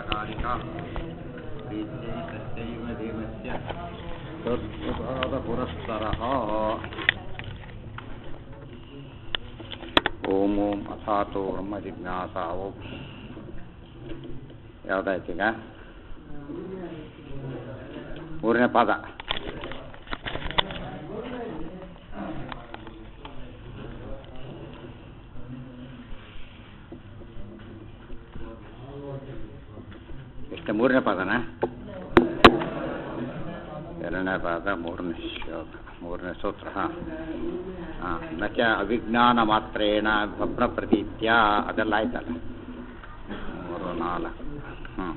कारिका प्रीत्यै तस्यैव देवस्य तत्प्रसादपुरस्सरः ಓಂ ಓಂ ಅಥಾತೋ ಬ್ರಹ್ಮ ಜಿಜ್ಞಾಸ ಓಂ ಯಾವುದಾಯ್ತೀಗ ಮೂರನೇ ಪಾದ ಎಷ್ಟು ಮೂರನೇ ಪಾದನಾ ಎರಡನೇ ಪಾದ ಮೂರನೇ ಶ್ಲೋಕ ಮೂರನೇ ಸೂತ್ರ ಹಾಂ ಹಾಂ ನಚ ಅವಿಜ್ಞಾನ ಮಾತ್ರೇಣ ಸ್ವಪ್ನ ಪ್ರತೀತ್ಯ ಅದೆಲ್ಲ ಆಯ್ತಲ್ಲ ಮೂರು ನಾಲ್ಕು ಹಾಂ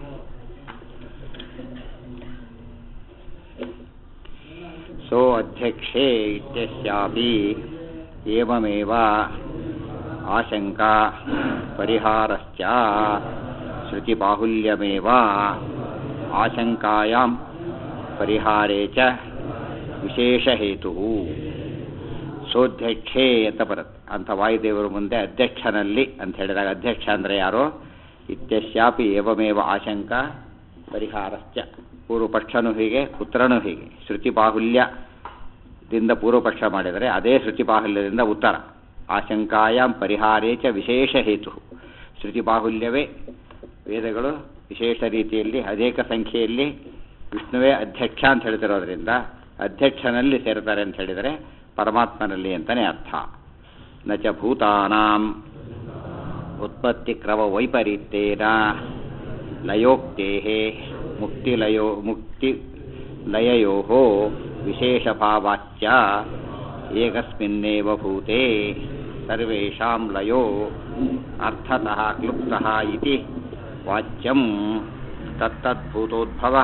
ಸೋ ಅಧ್ಯಕ್ಷೆ ಇತ್ಯಸ್ಯಾಪಿ ಏವಮೇವ ಆಶಂಕಾ ಪರಿಹಾರಶ್ಚ ಶ್ರುತಿಬಾಹುಲ್ಯಮೇವ ಆಶಂಕಾಯಾಂ ಪರಿಹಾರೇ ಚ ವಿಶೇಷ ಹೇತು ಸೋಧ್ಯಕ್ಷೇ ಅಂತ ಬರುತ್ತೆ ಅಂಥ ವಾಯುದೇವರು ಮುಂದೆ ಅಧ್ಯಕ್ಷನಲ್ಲಿ ಅಂತ ಹೇಳಿದಾಗ ಅಧ್ಯಕ್ಷ ಅಂದರೆ ಯಾರೋ ಇತ್ಯಸ್ಯಾಪಿ ಏವಮೇವ ಆಶಂಕ ಪರಿಹಾರಶ್ಚ ಪೂರ್ವಪಕ್ಷನೂ ಹೀಗೆ ಪುತ್ರನೂ ಹೀಗೆ ಶ್ರುತಿ ಬಾಹುಲ್ಯದಿಂದ ಪೂರ್ವಪಕ್ಷ ಮಾಡಿದರೆ ಅದೇ ಶ್ರುತಿ ಬಾಹುಲ್ಯದಿಂದ ಉತ್ತರ ಆಶಂಕಾಯಾಂ ಪರಿಹಾರೇ ಚ ವಿಶೇಷ ಹೇತು ಶ್ರುತಿ ಬಾಹುಲ್ಯವೇ ವೇದಗಳು ವಿಶೇಷ ರೀತಿಯಲ್ಲಿ ಅನೇಕ ಸಂಖ್ಯೆಯಲ್ಲಿ ವಿಷ್ಣುವೇ ಅಧ್ಯಕ್ಷ ಅಂತ ಹೇಳ್ತಿರೋದ್ರಿಂದ ಅಧ್ಯಕ್ಷನಲ್ಲಿ ಸೇರ್ತಾರೆ ಅಂತ ಹೇಳಿದರೆ ಪರಮಾತ್ಮನಲ್ಲಿ ಅಂತಲೇ ಅರ್ಥ ನ ಚ ಭೂತಾನಾಂ ಉತ್ಪತ್ತಿ ಕ್ರಮ ವೈಪರೀತ್ಯೇನ ಲಯೋಕ್ತೇ ಮುಕ್ತಿಲಯೋ ಮುಕ್ತಿ ಲಯಯೋ ವಿಶೇಷಭಾವಾಚ್ಯ ಏಕಸ್ಮಿನ್ನೇವ ಭೂತೆ ಸರ್ವೇಷಾಂ ಲಯೋ ಅರ್ಥತಃ ಕ್ಲುಪ್ತಃ ಇತಿ ವಾಚ್ಯಂ ತತ್ತದ್ಭೂತೋದ್ಭವ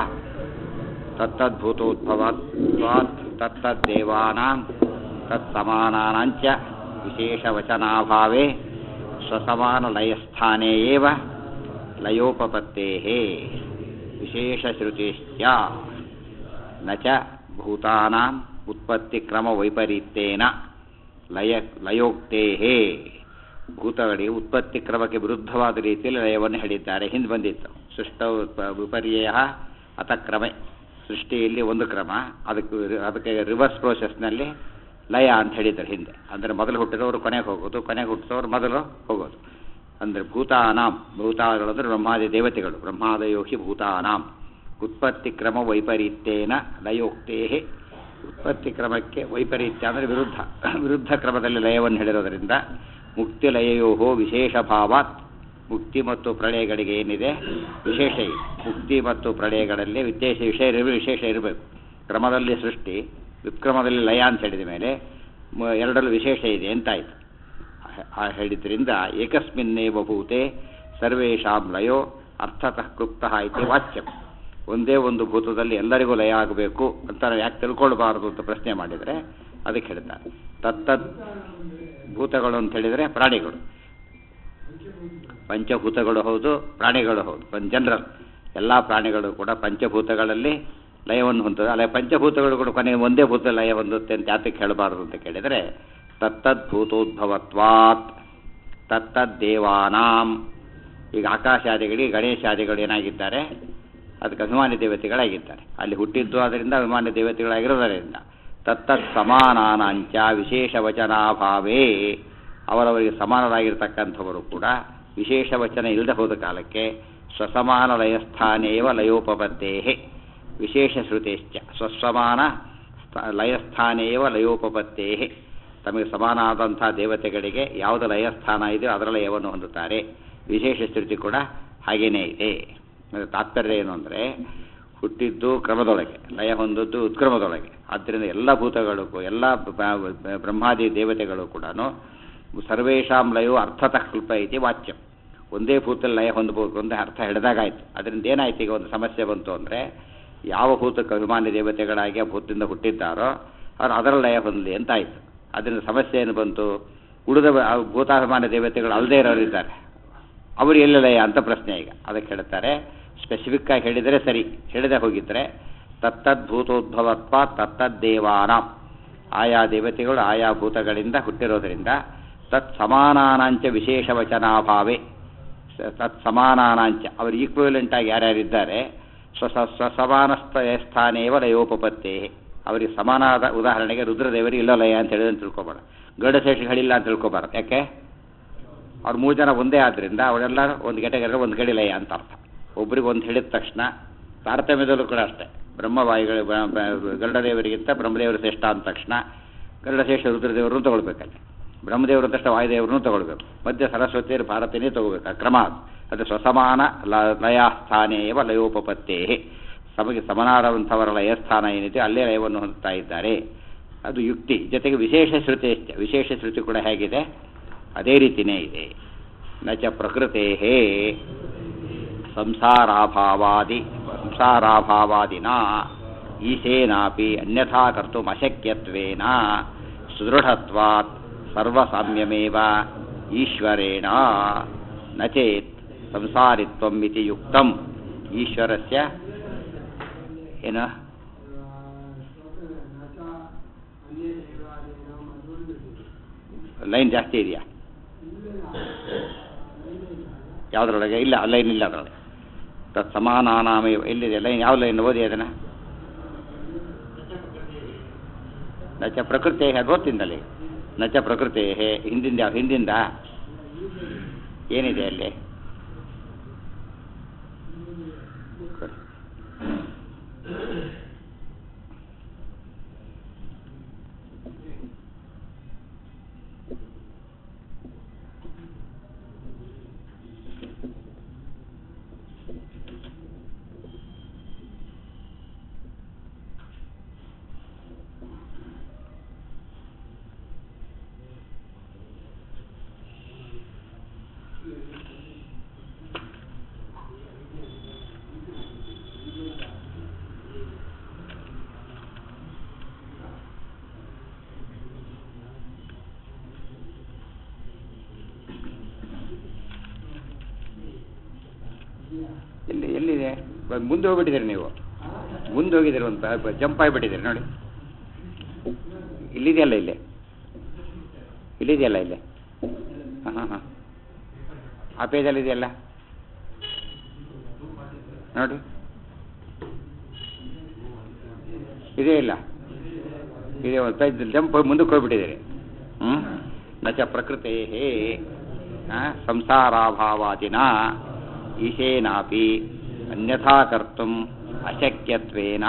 ತತ್ತದ್ಭೂತೋದ್ಭವಾತ್ ತತ್ತದ್ದೇವಾನಾಂ ತತ್ಸಮಾನಾನಾಂಚ ವಿಶೇಷವಚನಾಭಾವೇ ಸ್ವಸಮಾನಲಯಸ್ಥಾನೇ ಏವ ಲಯೋಪಪತ್ತೇಃ ವಿಶೇಷಶ್ರುತಿಶ್ಚ ನ ಚ ಭೂತಾನಾಂ ಉತ್ಪತ್ತಿಕ್ರಮವೈಪರೀತ್ಯೇನ ಲಯ ಲಯೋಕ್ತೇಃ ಭೂತಗಳಿಗೆ ಉತ್ಪತ್ತಿ ಕ್ರಮಕ್ಕೆ ವಿರುದ್ಧವಾದ ರೀತಿಯಲ್ಲಿ ಲಯವನ್ನು ಹೇಳಿದ್ದಾರೆ ಹಿಂದೆ ಬಂದಿತ್ತು ಸೃಷ್ಟ ವಿಪರ್ಯಯ ಅತಕ್ರಮೆ ಸೃಷ್ಟಿಯಲ್ಲಿ ಒಂದು ಕ್ರಮ ಅದಕ್ಕೆ ಅದಕ್ಕೆ ರಿವರ್ಸ್ ಪ್ರೋಸೆಸ್ನಲ್ಲಿ ಲಯ ಅಂತ ಹೇಳಿದ್ದಾರೆ ಹಿಂದೆ ಅಂದರೆ ಮೊದಲು ಹುಟ್ಟಿದವರು ಕೊನೆಗೆ ಹೋಗೋದು ಕೊನೆಗೆ ಹುಟ್ಟಿದವರು ಮೊದಲು ಹೋಗೋದು ಅಂದರೆ ಭೂತಾನಾಂ ಭೂತಾಗಳಂದ್ರೆ ಬ್ರಹ್ಮಾದಿ ದೇವತೆಗಳು ಬ್ರಹ್ಮಾದಯೋ ಹಿ ಭೂತಾನಾಂ ಉತ್ಪತ್ತಿ ಕ್ರಮ ವೈಪರೀತ್ಯೇನ ಲಯೋಕ್ತೇ ಉತ್ಪತ್ತಿ ಕ್ರಮಕ್ಕೆ ವೈಪರೀತ್ಯ ಅಂದರೆ ವಿರುದ್ಧ ವಿರುದ್ಧ ಕ್ರಮದಲ್ಲಿ ಲಯವನ್ನು ಹೇಳಿರೋದರಿಂದ ಮುಕ್ತಿ ಲಯಯೋ ವಿಶೇಷ ಭಾವಾತ್ ಮುಕ್ತಿ ಮತ್ತು ಪ್ರಳಯಗಳಿಗೆ ಏನಿದೆ ವಿಶೇಷ ಇದೆ ಮುಕ್ತಿ ಮತ್ತು ಪ್ರಳಯಗಳಲ್ಲಿ ವಿಶೇಷ ವಿಷಯ ವಿಶೇಷ ಇರಬೇಕು ಕ್ರಮದಲ್ಲಿ ಸೃಷ್ಟಿ ವಿಕ್ರಮದಲ್ಲಿ ಲಯ ಅಂತ ಹೇಳಿದ ಮೇಲೆ ಎರಡಲ್ಲೂ ವಿಶೇಷ ಇದೆ ಅಂತಾಯಿತು ಹೇಳಿದ್ರಿಂದ ಏಕಸ್ಮಿನ್ನೇವ ಭೂತೆ ಸರ್ವೇಷಾಂ ಲಯೋ ಅರ್ಥತಃ ಕೃಪ್ತಃ ಇತಿ ವಾಚ್ಯಂ ಒಂದೇ ಒಂದು ಭೂತದಲ್ಲಿ ಎಲ್ಲರಿಗೂ ಲಯ ಆಗಬೇಕು ಅಂತ ಯಾಕೆ ತಿಳ್ಕೊಳ್ಬಾರ್ದು ಅಂತ ಪ್ರಶ್ನೆ ಮಾಡಿದರೆ ಅದಕ್ಕೆ ಹೇಳ್ತಾರೆ ತತ್ತದ್ ಭೂತಗಳು ಅಂತ ಹೇಳಿದರೆ ಪ್ರಾಣಿಗಳು ಪಂಚಭೂತಗಳು ಹೌದು ಪ್ರಾಣಿಗಳು ಹೌದು ಜನರಲ್ ಎಲ್ಲ ಪ್ರಾಣಿಗಳು ಕೂಡ ಪಂಚಭೂತಗಳಲ್ಲಿ ಲಯವನ್ನು ಹೊಂದದೆ ಅಲ್ಲ ಪಂಚಭೂತಗಳು ಕೂಡ ಕೊನೆಗೆ ಒಂದೇ ಭೂತ ಲಯ ಹೊಂದುತ್ತೆ ಅಂತ ಯಾತಕ್ಕೆ ಹೇಳಬಾರದು ಅಂತ ಕೇಳಿದರೆ ತತ್ತದ್ಭೂತೋದ್ಭವತ್ವಾತ್ ತತ್ತದ್ದೇವಾನಾಂ ಈಗ ಆಕಾಶಾದಿಗಳಿಗೆ ಗಣೇಶಾದಿಗಳು ಏನಾಗಿದ್ದಾರೆ ಅದಕ್ಕೆ ಅಭಿಮಾನಿ ದೇವತೆಗಳಾಗಿದ್ದಾರೆ ಅಲ್ಲಿ ಹುಟ್ಟಿದ್ದು ಅದರಿಂದ ಅಭಿಮಾನಿ ದೇವತೆಗಳಾಗಿರೋದರಿಂದ ತತ್ತತ್ ಸಮಾನಾನಾಂಚ ವಿಶೇಷ ವಚನಾಭಾವೇ ಅವರವರಿಗೆ ಸಮಾನರಾಗಿರ್ತಕ್ಕಂಥವರು ಕೂಡ ವಿಶೇಷ ವಚನ ಇಲ್ಲದೆ ಹೋದ ಕಾಲಕ್ಕೆ ಸ್ವಸಮಾನ ಲಯಸ್ಥಾನೇವ ಲಯೋಪಪತ್ತೇ ವಿಶೇಷ ಶ್ರುತೇಶ್ಚ ಸ್ವಸಮಾನ ಲಯಸ್ಥಾನೇವ ಲಯೋಪಪತ್ತೇ ತಮಗೆ ಸಮಾನವಾದಂಥ ದೇವತೆಗಳಿಗೆ ಯಾವುದು ಲಯಸ್ಥಾನ ಇದೆಯೋ ಅದರ ಲಯವನ್ನು ಹೊಂದುತ್ತಾರೆ ವಿಶೇಷ ಶ್ರುತಿ ಕೂಡ ಹಾಗೇನೇ ಇದೆ ತಾತ್ಪರ್ಯ ಏನು ಅಂದರೆ ಹುಟ್ಟಿದ್ದು ಕ್ರಮದೊಳಗೆ ಲಯ ಹೊಂದದ್ದು ಉತ್ಕ್ರಮದೊಳಗೆ ಆದ್ದರಿಂದ ಎಲ್ಲ ಭೂತಗಳಿಗೂ ಎಲ್ಲ ಬ್ರಹ್ಮಾದಿ ದೇವತೆಗಳು ಕೂಡ ಸರ್ವೇಷಾಂ ಲಯೋ ಅರ್ಥತಃ ಕಲ್ಪ ಐತಿ ವಾಚ್ಯಂ ಒಂದೇ ಭೂತಲ್ಲಿ ಲಯ ಹೊಂದಬೇಕು ಅಂತ ಅರ್ಥ ಹಿಡಿದಾಗಾಯ್ತು ಅದರಿಂದ ಏನಾಯ್ತು ಈಗ ಒಂದು ಸಮಸ್ಯೆ ಬಂತು ಅಂದರೆ ಯಾವ ಭೂತಕ್ಕೆ ಅಭಿಮಾನಿ ದೇವತೆಗಳಾಗಿ ಆ ಭೂತದಿಂದ ಹುಟ್ಟಿದ್ದಾರೋ ಅವ್ರು ಅದರ ಲಯ ಹೊಂದಲಿ ಅಂತ ಆಯಿತು ಅದರಿಂದ ಸಮಸ್ಯೆ ಏನು ಬಂತು ಉಳಿದ ಭೂತಾಭಿಮಾನ ದೇವತೆಗಳು ಅಲ್ಲದೇ ಇರೋರಿದ್ದಾರೆ ಅವರು ಎಲ್ಲಿ ಲಯ ಅಂತ ಪ್ರಶ್ನೆ ಈಗ ಅದಕ್ಕೆ ಹೇಳ್ತಾರೆ ಸ್ಪೆಸಿಫಿಕ್ಕಾಗಿ ಹೇಳಿದರೆ ಸರಿ ಹೇಳಿದೆ ಹೋಗಿದ್ರೆ ತತ್ತದ್ಭೂತೋದ್ಭವತ್ವ ತತ್ತದ್ದೇವಾನ ಆಯಾ ದೇವತೆಗಳು ಆಯಾ ಭೂತಗಳಿಂದ ಹುಟ್ಟಿರೋದರಿಂದ ತತ್ ಸಮಾನಾನಾಂಚ ವಿಶೇಷ ವಚನಾಭಾವೇ ಸ- ತತ್ ಸಮಾನಾನಾಂಚ ಅವರು ಈಕ್ವಿವೆಲೆಂಟ್ ಆಗಿ ಯಾರ್ಯಾರಿದ್ದಾರೆ ಸ್ವ ಸ- ಸ್ವ ಸಮಾನಸ್ಥ ಸ್ಥಾನೇವ ಲಯೋಪಪತ್ತೇ ಅವರಿಗೆ ಸಮಾನವಾದ ಉದಾಹರಣೆಗೆ ರುದ್ರದೇವರಿಗೆ ಇಲ್ಲ ಲಯ ಅಂತ ಹೇಳಿದ್ರೆ ತಿಳ್ಕೊಬೇಡ ಗರುಡಶೇಷಿಗಳಿಲ್ಲ ಅಂತ ತಿಳ್ಕೊಬಾರ್ದು ಯಾಕೆ ಅವ್ರು ಮೂರು ಜನ ಒಂದೇ ಆದ್ದರಿಂದ ಅವರೆಲ್ಲ ಒಂದು ಗೆಟೆಗರ ಒಂದು ಗಡಿ ಲಯ ಅಂತ ಅರ್ಥ ಒಬ್ರಿಗೆ ಒಂದು ಹೇಳಿದ ತಕ್ಷಣ ತಾರತಮ್ಯದಲ್ಲೂ ಕೂಡ ಅಷ್ಟೇ ಬ್ರಹ್ಮವಾಯುಗಳು ಬ- ಬ- ಗರುಡದೇವರಿಗಿಂತ ಬ್ರಹ್ಮದೇವರು ಶ್ರೇಷ್ಠ ಅಂದ ತಕ್ಷಣ ಗರುಡಶೇಷ ರುದ್ರದೇವರನ್ನು ತಗೊಳ್ಬೇಕಲ್ಲಿ ಬ್ರಹ್ಮದೇವರು ತಕ್ಷಣ ವಾಯುದೇವರನ್ನು ತಗೊಳ್ಬೇಕು ಮಧ್ಯ ಸರಸ್ವತಿಯರು ಭಾರತೀನೇ ತಗೋಬೇಕು ಆ ಕ್ರಮ ಅದು ಅದು ಸ್ವಸಮಾನ ಲ- ಲಯಸ್ಥಾನೇವ ಲಯೋಪಪತ್ತೇ ಸಮಗೆ ಸಮನಾದಂಥವರ ಲಯಸ್ಥಾನ ಏನಿದೆ ಅಲ್ಲೇ ಲಯವನ್ನು ಹೊಂದುತ್ತಾ ಇದ್ದಾರೆ ಅದು ಯುಕ್ತಿ ಜೊತೆಗೆ ವಿಶೇಷ ಶ್ರುತಿ ಅಷ್ಟೇ ವಿಶೇಷ ಶ್ರುತಿ ಕೂಡ ಹೇಗಿದೆ ಅದೇ ರೀತಿಯೇ ಇದೆ ನಚ ಪ್ರಕೃತೆ ಸಂಸಾರಾಭಾವಾದಿ ಸಂಸಾರಾಭಾವಾದಿನ ಈಶೇನಾಪಿ ಅನ್ಯಥಾ ಕರ್ತುಂ ಅಶಕ್ಯತ್ವೇನ ಸುದೃಢತ್ವಾತ್ ಸರ್ವಸಾಮ್ಯಮೇವ ಈಶ್ವರೇಣ ನಚೇತ್ ಸಂಸಾರಿತ್ವಂ ಇತಿ ಯುಕ್ತಂ ಈಶ್ವರಸ್ಯ ಏನು ಲೈನ್ ಜಾಸ್ತಿ ಇದೆಯಾ ಯಾವುದ್ರೊಳಗೆ ಇಲ್ಲ ಲೈನ್ ಇಲ್ಲ ಅದರೊಳಗೆ ತತ್ ಸಮಾನಾನಾಮೇ ಎಲ್ಲಿದೆ ಲೈನ್ ಯಾವ ಲೈನ್ ಓದಿ ಅದನ್ನು ನಚ ಪ್ರಕೃತಿ ಅದು ಓದ್ತಿಂದಲ್ಲಿ ನಚ ಪ್ರಕೃತಿ ಹಿಂದಿಂದ ಯಾವ ಹಿಂದಿಂದ ಏನಿದೆ ಅಲ್ಲಿ ಎಲ್ಲಿ ಎಲ್ಲಿದೆ ಬ- ಮುಂದೆ ಹೋಗ್ಬಿಟ್ಟಿದ್ದೀರಿ ನೀವು ಮುಂದೆ ಹೋಗಿದ್ದೀರಿ ಒಂದು ಜಂಪ್ ಆಗಿಬಿಟ್ಟಿದ್ದೀರಿ ನೋಡಿ ಇಲ್ಲಿದೆಯಲ್ಲ ಇಲ್ಲಿ ಇಲ್ಲಿದೆಯಲ್ಲ ಇಲ್ಲಿ ಹಾಂ ಹಾಂ ಹಾಂ ಆ ಪೇಜಲ್ಲಿ ಇದೆಯಲ್ಲ ನೋಡಿ ಇದೇ ಇಲ್ಲ ಇದೇ ಒಂದು ಪೇಜ್ ಜಂಪ್ ಮುಂದಕ್ಕೆ ಹೋಗ್ಬಿಟ್ಟಿದ್ದೀರಿ ಹ್ಞೂ ನಚ ಪ್ರಕೃತೆ ಸಂಸಾರಾಭಾವಾದಿನ ಈಶೇನಾಪಿ ಅನ್ಯಥಾ ಕರ್ತುಂ ಅಶಕ್ಯತ್ವೇನ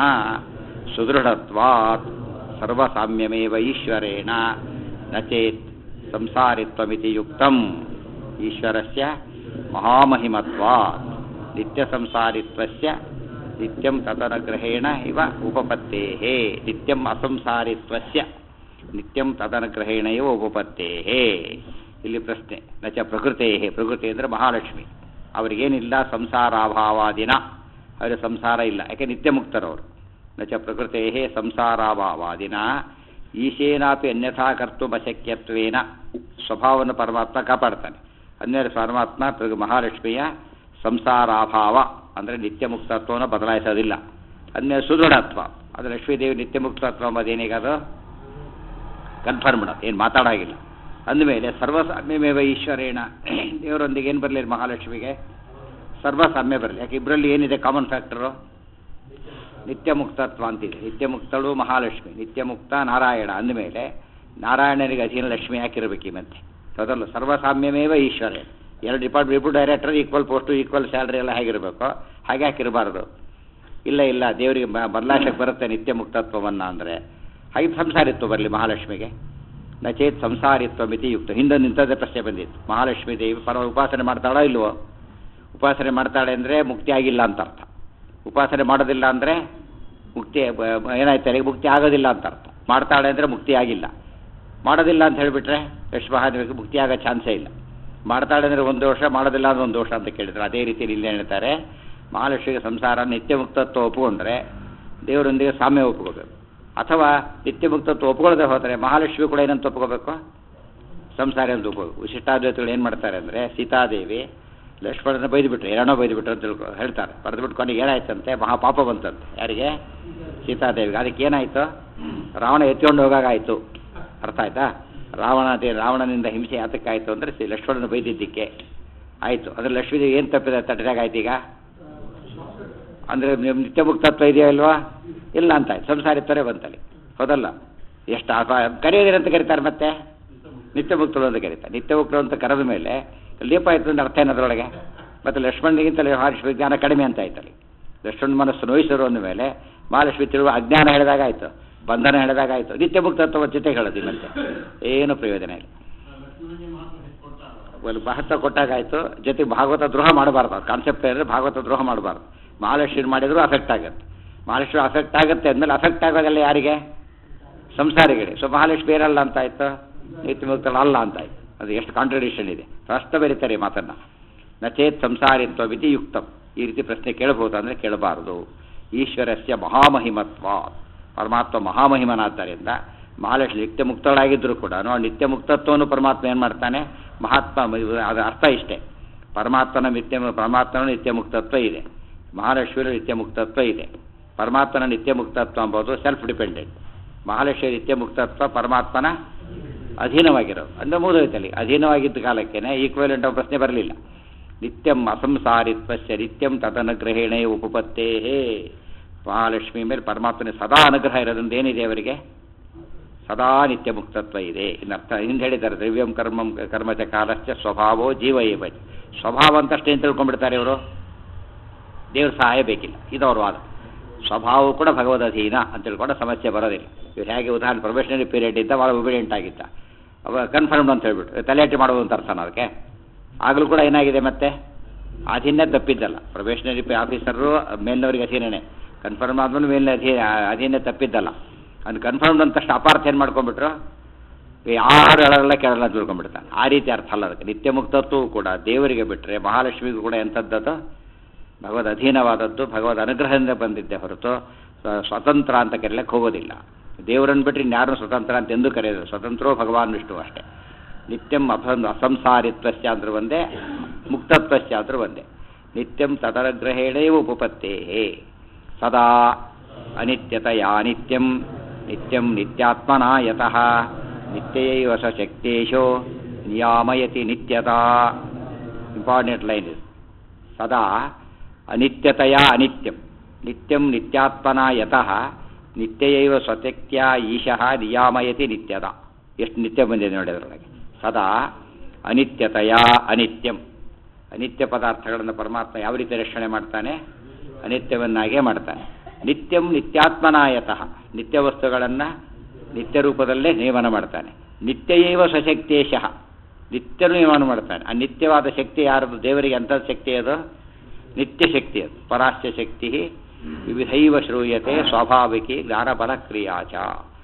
ಸುದೃಢತ್ವಾತ್ ಸರ್ವಸಾಮ್ಯಮೇವ ಈಶ್ವರೇಣ ನಚೇತ್ ಸಂಸಾರಿತ್ವಮಿತಿ ಯುಕ್ತಂ ಈಶ್ವರಸ್ಯ ಮಹಾಮಹಿಮತ್ವಾತ್ ನಿತ್ಯಸಂಸಾರಿತ್ವಸ್ಯ ನಿತ್ಯಂ ತದನುಗ್ರಹೇಣ ಇವ ಉಪಪತ್ತೇಃ ನಿತ್ಯಂ ಅಸಂಸಾರಿತ್ವಸ್ಯ ನಿತ್ಯಂ ತದನುಗ್ರಹೇಣ ಇವ ಉಪಪತ್ತೇಃ ಇಲ್ಲಿ ಪ್ರಶ್ನೆ ನಚ ಪ್ರಕೃತೇ ಪ್ರಕೃತಿ ಅಂದರೆ ಮಹಾಲಕ್ಷ್ಮಿ ಅವರಿಗೇನಿಲ್ಲ ಸಂಸಾರಾಭಾವಾದಿನ ಅವರಿಗೆ ಸಂಸಾರ ಇಲ್ಲ ಯಾಕೆ ನಿತ್ಯ ಮುಕ್ತರವರು ನಚ ಪ್ರಕೃತೇ ಸಂಸಾರಾಭಾವಾದಿನ ಈಶೇನಾಪಿ ಅನ್ಯಥಾ ಕರ್ತು ಅಶಕ್ಯತ್ವೇನ ಸ್ವಭಾವವನ್ನು ಪರಮಾತ್ಮ ಕಾಪಾಡ್ತಾನೆ ಅನ್ಯ ಪರಮಾತ್ಮ ಪ್ರ- ಮಹಾಲಕ್ಷ್ಮಿಯ ಸಂಸಾರಾಭಾವ ಅಂದರೆ ನಿತ್ಯ ಮುಕ್ತತ್ವವನ್ನು ಬದಲಾಯಿಸೋದಿಲ್ಲ ಅನ್ಯ ಸುದೃಢತ್ವ ಅದು ಲಕ್ಷ್ಮೀದೇವಿ ನಿತ್ಯ ಮುಕ್ತತ್ವ ಅಂಬೋದೇನೀಗ ಅದು ಕನ್ಫರ್ಮ್ಡ್ ಏನು ಮಾತಾಡಾಗಿಲ್ಲ ಅಂದಮೇಲೆ ಸರ್ವಸಾಮ್ಯಮೇವ ಈಶ್ವರೇಣ ದೇವರೊಂದಿಗೆ ಏನು ಬರಲಿ ಮಹಾಲಕ್ಷ್ಮಿಗೆ ಸರ್ವಸಾಮ್ಯ ಬರಲಿ ಯಾಕೆ ಇಬ್ಬರಲ್ಲಿ ಏನಿದೆ ಕಾಮನ್ ಫ್ಯಾಕ್ಟರು ನಿತ್ಯ ಮುಕ್ತತ್ವ ಅಂತಿದೆ ನಿತ್ಯ ಮುಕ್ತಳು ಮಹಾಲಕ್ಷ್ಮಿ ನಿತ್ಯ ಮುಕ್ತ ನಾರಾಯಣ ಅಂದಮೇಲೆ ನಾರಾಯಣನಿಗೆ ಅಧೀನ ಲಕ್ಷ್ಮಿ ಯಾಕಿರಬೇಕು ಈ ಮಧ್ಯೆ ಅದಲ್ಲ ಸರ್ವಸಾಮ್ಯಮೇವ ಈಶ್ವರ ಎರಡು ಡಿಪಾರ್ಟ್ಮೆಂಟ್ ಇಬ್ಬರು director equal post equal salary ಎಲ್ಲ ಹೇಗಿರಬೇಕು ಹಾಗೆ ಹಾಕಿರಬಾರ್ದು ಇಲ್ಲ ಇಲ್ಲ ದೇವರಿಗೆ ಬದಲಾಯಿಸಕ್ಕೆ ಬರುತ್ತೆ ನಿತ್ಯ ಮುಕ್ತತ್ವವನ್ನು ಅಂದರೆ ಹಾಗೆ ಸಂಸಾರಿತ್ವ ಬರಲಿ ಮಹಾಲಕ್ಷ್ಮಿಗೆ ನಚೇತ್ ಸಂಸಾರಿತ್ವ ಮಿತಿ ಯುಕ್ತ ಹಿಂದೆ ನಿಂತದ್ದೇ ಪ್ರಶ್ನೆ ಬಂದಿತ್ತು ಮಹಾಲಕ್ಷ್ಮಿ ದೇವಿ ಪರ ಉಪಾಸನೆ ಮಾಡ್ತಾಳೋ ಇಲ್ವೋ ಉಪಾಸನೆ ಮಾಡ್ತಾಳೆ ಅಂದರೆ ಮುಕ್ತಿ ಆಗಿಲ್ಲ ಅಂತ ಅರ್ಥ ಉಪಾಸನೆ ಮಾಡೋದಿಲ್ಲ ಅಂದರೆ ಮುಕ್ತಿ ಬ- ಬ- ಏನಾಯ್ತಾರೆ ಮುಕ್ತಿ ಆಗೋದಿಲ್ಲ ಅಂತ ಅರ್ಥ ಮಾಡ್ತಾಳೆ ಅಂದರೆ ಮುಕ್ತಿ ಆಗಿಲ್ಲ ಮಾಡೋದಿಲ್ಲ ಅಂತ ಹೇಳಿಬಿಟ್ರೆ ಎಷ್ಟು ಮಹಾದೇವಿಗೆ ಮುಕ್ತಿ ಆಗೋ ಚಾನ್ಸೇ ಇಲ್ಲ ಮಾಡ್ತಾಳೆ ಅಂದರೆ ಒಂದು ದೋಷ ಮಾಡೋದಿಲ್ಲ ಅಂದ್ರೆ ಒಂದು ದೋಷ ಅಂತ ಕೇಳಿದ್ರು ಅದೇ ರೀತಿಯಲ್ಲಿ ಇಲ್ಲಿ ಹೇಳ್ತಾರೆ ಮಹಾಲಕ್ಷ್ಮಿಗೆ ಸಂಸಾರ ನಿತ್ಯ ಮುಕ್ತತ್ವ ಒಪ್ಪಿಕೊಂಡ್ರೆ ದೇವರೊಂದಿಗೆ ಸಾಮ್ಯ ಒಪ್ಕೋಬೇಕು ಅಥವಾ ನಿತ್ಯ ಮುಕ್ತತ್ವ ಒಪ್ಕೊಳ್ಳದೆ ಹೋದರೆ ಮಹಾಲಕ್ಷ್ಮಿ ಕೂಡ ಏನಂತ ಒಪ್ಕೋಬೇಕು ಸಂಸಾರ ಅಂತ ಒಪ್ಕೋಬೇಕು ವಿಶಿಷ್ಟಾದ್ವೈತಗಳು ಏನು ಮಾಡ್ತಾರೆ ಅಂದರೆ ಸೀತಾದೇವಿ ಲಕ್ಷ್ಮಣನ ಬೈದುಬಿಟ್ರು ಏನೋ ಬೈದುಬಿಟ್ರು ಅಂತ ತಿಳ್ಕೊ ಹೇಳ್ತಾರೆ ಬರೆದುಬಿಟ್ಟು ಕೊನೆಗೆ ಏನಾಯ್ತಂತೆ ಮಹಾಪಾಪ ಬಂತಂತೆ ಯಾರಿಗೆ ಸೀತಾದೇವಿಗೆ ಅದಕ್ಕೆ ಏನಾಯಿತು ರಾವಣ ಎತ್ಕೊಂಡು ಹೋಗಾಗಾಯಿತು ಅರ್ಥ ಆಯ್ತಾ ರಾವಣ ದೇ- ರಾವಣನಿಂದ ಹಿಂಸೆ ಯಾತಕ್ಕಾಯಿತು ಅಂದರೆ ಸಿ- ಲಕ್ಷ್ಮಣನ ಬೈದಿದ್ದಕ್ಕೆ ಆಯಿತು ಅದ್ರ ಲಕ್ಷ್ಮೀ ಏನು ತಪ್ಪಿದೆ ತಟ್ಟದಾಗ ಆಯ್ತು ಈಗ ಅಂದರೆ ನಿಮ್ಮ ನಿತ್ಯ ಮುಕ್ತತ್ವ ಇದೆಯಾ ಇಲ್ವಾ ಇಲ್ಲ ಅಂತ ಆಯ್ತು ಸಂಸಾರಿತ್ವರೇ ಬಂತಲ್ಲಿ ಹೌದಲ್ಲ ಎಷ್ಟು ಅಪ ಕರೆಯೋದೇನಂತ ಕರೀತಾರೆ ಮತ್ತೆ ನಿತ್ಯ ಮುಕ್ತರು ಅಂತ ಕರೀತಾರೆ ನಿತ್ಯ ಮುಕ್ತರು ಅಂತ ಕರೆದ ಮೇಲೆ ಲೀಪ ಆಯ್ತು ಅಂತ ಅರ್ಥ ಏನದ್ರೊಳಗೆ ಮತ್ತು ಲಕ್ಷ್ಮಣನಿಗಿಂತ ಮಹಾಲಕ್ಷ್ಮಿ ವಿಜ್ಞಾನ ಕಡಿಮೆ ಅಂತ ಆಯ್ತಲ್ಲಿ ಲಕ್ಷ್ಮಣ ಮನಸ್ಸು ನೋಯಿಸರು ಅಂದ ಮೇಲೆ ಮಹಾಲಕ್ಷ್ಮಿ ತಿಳುವ ಅಜ್ಞಾನ ಹೇಳಿದಾಗ ಆಯಿತು ಬಂಧನ ಹೇಳಿದಾಗ ಆಯಿತು ನಿತ್ಯ ಮುಕ್ತತ್ವ ಜೊತೆ ಹೇಳೋದು ಮತ್ತೆ ಏನು ಪ್ರಯೋಜನ ಇಲ್ಲ ಒಂದು ಮಹತ್ವ ಕೊಟ್ಟಾಗಾಯ್ತು ಜೊತೆಗೆ ಭಾಗವತ ದ್ರೋಹ ಮಾಡಬಾರ್ದು ಕಾನ್ಸೆಪ್ಟ್ ಏನಂದ್ರೆ ಭಾಗವತ ದ್ರೋಹ ಮಾಡಬಾರ್ದು ಮಹಾಲಕ್ಷ್ಮಿ ಮಾಡಿದ್ರು ಅಫೆಕ್ಟ್ ಆಗುತ್ತೆ ಮಹಾಲಕ್ಷ್ಮಿ ಅಫೆಕ್ಟ್ ಆಗುತ್ತೆ ಅಂದಮೇಲೆ ಅಫೆಕ್ಟ್ ಆಗೋದಲ್ಲ ಯಾರಿಗೆ ಸಂಸಾರಿಗಳಿಗೆ ಸೊ ಮಹಾಲಕ್ಷ್ಮಿ ಏನಲ್ಲ ಅಂತ ಆಯ್ತು ನಿತ್ಯ ಮುಕ್ತಳು ಅಲ್ಲ ಅಂತ ಆಯ್ತು ಅದು ಎಷ್ಟು ಕಾಂಟ್ರಡಿಕ್ಷನ್ ಇದೆ ಪ್ರಶ್ನೆ ಬರೀತಾರೆ ಈ ಮಾತನ್ನ ನಚೇತ್ ಸಂಸಾರಿತ್ವ ವಿಧಿ ಯುಕ್ತಂ ಈ ರೀತಿ ಪ್ರಶ್ನೆ ಕೇಳಬಹುದು ಅಂದರೆ ಕೇಳಬಾರದು ಈಶ್ವರಸ್ಯ ಮಹಾಮಹಿಮತ್ವ ಪರಮಾತ್ಮ ಮಹಾಮಹಿಮನಾದ್ದರಿಂದ ಮಹಾಲಕ್ಷ್ಮಿ ನಿತ್ಯ ಮುಕ್ತಳಾಗಿದ್ದರೂ ಕೂಡ ನಿತ್ಯ ಮುಕ್ತತ್ವವನ್ನು ಪರಮಾತ್ಮ ಏನು ಮಾಡ್ತಾನೆ ಮಹಾತ್ಮ ಅದರ ಅರ್ಥ ಇಷ್ಟೇ ಪರಮಾತ್ಮನ ನಿತ್ಯ ಪರಮಾತ್ಮನ ನಿತ್ಯ ಮುಕ್ತತ್ವ ಇದೆ ಮಹಾಲಕ್ಷ್ಮಿಯ ನಿತ್ಯ ಮುಕ್ತತ್ವ ಇದೆ ಪರಮಾತ್ಮನ ನಿತ್ಯ ಮುಕ್ತತ್ವ ಎಂಬುದು ಸೆಲ್ಫ್ ಡಿಪೆಂಡೆಂಟ್ ಮಹಾಲಕ್ಷ್ಮಿ ನಿತ್ಯ ಮುಕ್ತತ್ವ ಪರಮಾತ್ಮನ ಅಧೀನವಾಗಿರೋದು ಅಂದರೆ ಮುಗಿದೋಯ್ತಲ್ಲಿ ಅಧೀನವಾಗಿದ್ದ ಕಾಲಕ್ಕೇನೆ ಈಕ್ವಲೆಂಟ್ ಅನ್ನೋ ಪ್ರಶ್ನೆ ಬರಲಿಲ್ಲ ನಿತ್ಯಂ ಅಸಂಸಾರಿತ್ವಸ್ಯ ನಿತ್ಯಂ ತದನುಗ್ರಹೇಣೇ ಉಪಪತ್ತೇ ಮಹಾಲಕ್ಷ್ಮಿ ಮೇಲೆ ಪರಮಾತ್ಮನ ಸದಾ ಅನುಗ್ರಹ ಇರೋದ್ರಿಂದ ಏನಿದೆ ಅವರಿಗೆ ಸದಾ ನಿತ್ಯ ಮುಕ್ತತ್ವ ಇದೆ ಇನ್ನರ್ಥ ಹಿಂದೆ ಹೇಳಿದ್ದಾರೆ ದ್ರವ್ಯಂ ಕರ್ಮಂ ಕರ್ಮಚ ಕಾಲಶ್ಚ ಸ್ವಭಾವೋ ಜೀವ ಏವ ಸ್ವಭಾವ ಅಂತಷ್ಟೇ ಅಂತ ತಿಳ್ಕೊಂಡ್ಬಿಡ್ತಾರೆ ಇವರು ದೇವ್ರ ಸಹಾಯ ಬೇಕಿಲ್ಲ ಇದು ಅವ್ರ ವಾದ ಸ್ವಭಾವ ಕೂಡ ಭಗವದಧೀನ ಅಂತ ತಿಳ್ಕೊಂಡ ಸಮಸ್ಯೆ ಬರೋದಿಲ್ಲ ಇವ್ರು ಹೇಗೆ ಉದಾಹರಣೆ ಪ್ರೊಬೇಷನರಿ ಪೀರಿಯಡ್ ಇದ್ದ ಭಾಳ ಒಬಿಡಿಯಂಟ್ ಆಗಿದ್ದ ಅವ ಕನ್ಫರ್ಮ್ಡ್ ಅಂತ ಹೇಳ್ಬಿಟ್ಟು ತಲೆಹಟ್ಟಿ ಮಾಡೋದು ಅಂತ ಅರ್ಥನ ಅದಕ್ಕೆ ಆಗಲೂ ಕೂಡ ಏನಾಗಿದೆ ಮತ್ತೆ ಅಧೀನ ತಪ್ಪಿದ್ದಲ್ಲ ಪ್ರೊಬೇಷನರಿ ಆಫೀಸರು ಮೇಲಿನವರಿಗೆ ಅಧೀನನೇ ಕನ್ಫರ್ಮ್ ಆದ್ಮೇಲೆ ಮೇಲಿನ ಅಧೀನ ಅಧೀನ ತಪ್ಪಿದ್ದಲ್ಲ ಅದು ಕನ್ಫರ್ಮ್ಡ್ ಅಂತ ತಕ್ಷಣ ಅಪಾರ್ಥ ಏನು ಮಾಡ್ಕೊಂಡ್ಬಿಟ್ರು ಯಾರು ಹೇಳಲ್ಲ ಕೇಳಲ್ಲ ಅಂತ ತಿಳ್ಕೊಂಡ್ಬಿಡ್ತಾನೆ ಆ ರೀತಿ ಅರ್ಥ ಅಲ್ಲ ಅದಕ್ಕೆ ನಿತ್ಯ ಮುಕ್ತತ್ವವು ಕೂಡ ದೇವರಿಗೆ ಬಿಟ್ಟರೆ ಮಹಾಲಕ್ಷ್ಮಿಗೂ ಕೂಡ ಎಂಥದ್ದದು ಭಗವದ್ ಅಧೀನವಾದದ್ದು ಭಗವದ್ ಅನುಗ್ರಹದಿಂದ ಬಂದಿದ್ದೆ ಹೊರತು ಸ್ವ- ಸ್ವತಂತ್ರ ಅಂತ ಕರೆಯಲಿಕ್ಕೆ ಹೋಗೋದಿಲ್ಲ ದೇವರನ್ನು ಬಿಟ್ಟರೆ ಇನ್ಯಾರನ್ನು ಸ್ವತಂತ್ರ ಅಂತ ಎಂದೂ ಕರೆಯೋದು ಸ್ವತಂತ್ರೋ ಭಗವಾನ್ ವಿಷ್ಣು ಅಷ್ಟೇ ನಿತ್ಯಂ ಅಸಂ ಅಸಂಸಾರಿತ್ವಸ್ಯ ಅಂದ್ರೆ ಒಂದೇ ಮುಕ್ತತ್ವಸ್ಯ ಅಂದ್ರೆ ಒಂದೇ ನಿತ್ಯಂ ತದನುಗ್ರಹೇಣೇವ ಉಪಪತ್ತೇ ಸದಾ ಅನಿತ್ಯತೆಯ ನಿತ್ಯಂ ನಿತ್ಯಂ ನಿತ್ಯಾತ್ಮನ ಯತಃ ನಿತ್ಯೈವ ಸ ಶಕ್ತೇಶೋ ನಿಯಾಮಯತಿ ನಿತ್ಯತಾ ಇಂಪಾರ್ಟೆಂಟ್ ಲೈನ್ ಇದು ಸದಾ ಅನಿತ್ಯತೆಯ ಅನಿತ್ಯಂ ನಿತ್ಯಂ ನಿತ್ಯಾತ್ಮನ ಯತಃ ನಿತ್ಯೈವ ಸ್ವತ್ಯಕ್ತ್ಯ ಈಶಃ ನಿಯಾಮಯತಿ ನಿತ್ಯದ ಎಷ್ಟು ನಿತ್ಯ ಬಂದಿದೆ ನೋಡಿ ಅದರೊಳಗೆ ಸದಾ ಅನಿತ್ಯತೆಯ ಅನಿತ್ಯಂ ಅನಿತ್ಯ ಪದಾರ್ಥಗಳನ್ನು ಪರಮಾತ್ಮ ಯಾವ ರೀತಿ ರಕ್ಷಣೆ ಮಾಡ್ತಾನೆ ಅನಿತ್ಯವನ್ನಾಗೇ ಮಾಡ್ತಾನೆ ನಿತ್ಯಂ ನಿತ್ಯಾತ್ಮನಾಯತಃ ನಿತ್ಯ ವಸ್ತುಗಳನ್ನು ನಿತ್ಯ ರೂಪದಲ್ಲೇ ನಿಯಮನ ಮಾಡ್ತಾನೆ ನಿತ್ಯೈವ ಸ್ವಶಕ್ತೇಶಃ ನಿತ್ಯನೂ ನಿಯಮನ ಮಾಡ್ತಾನೆ ಆ ನಿತ್ಯವಾದ ಶಕ್ತಿ ಯಾರದು ದೇವರಿಗೆ ಅಂಥದ್ದು ಶಕ್ತಿ ಅದು ನಿತ್ಯ ಶಕ್ತಿ ಅದು ಪರಾಸ್ಯ ಶಕ್ತಿ ವಿವಿಧೈವ ಶ್ರೂಯತೆ ಸ್ವಾಭಾವಿಕಿ ಜ್ಞಾನಬಲ ಕ್ರಿಯಾಚ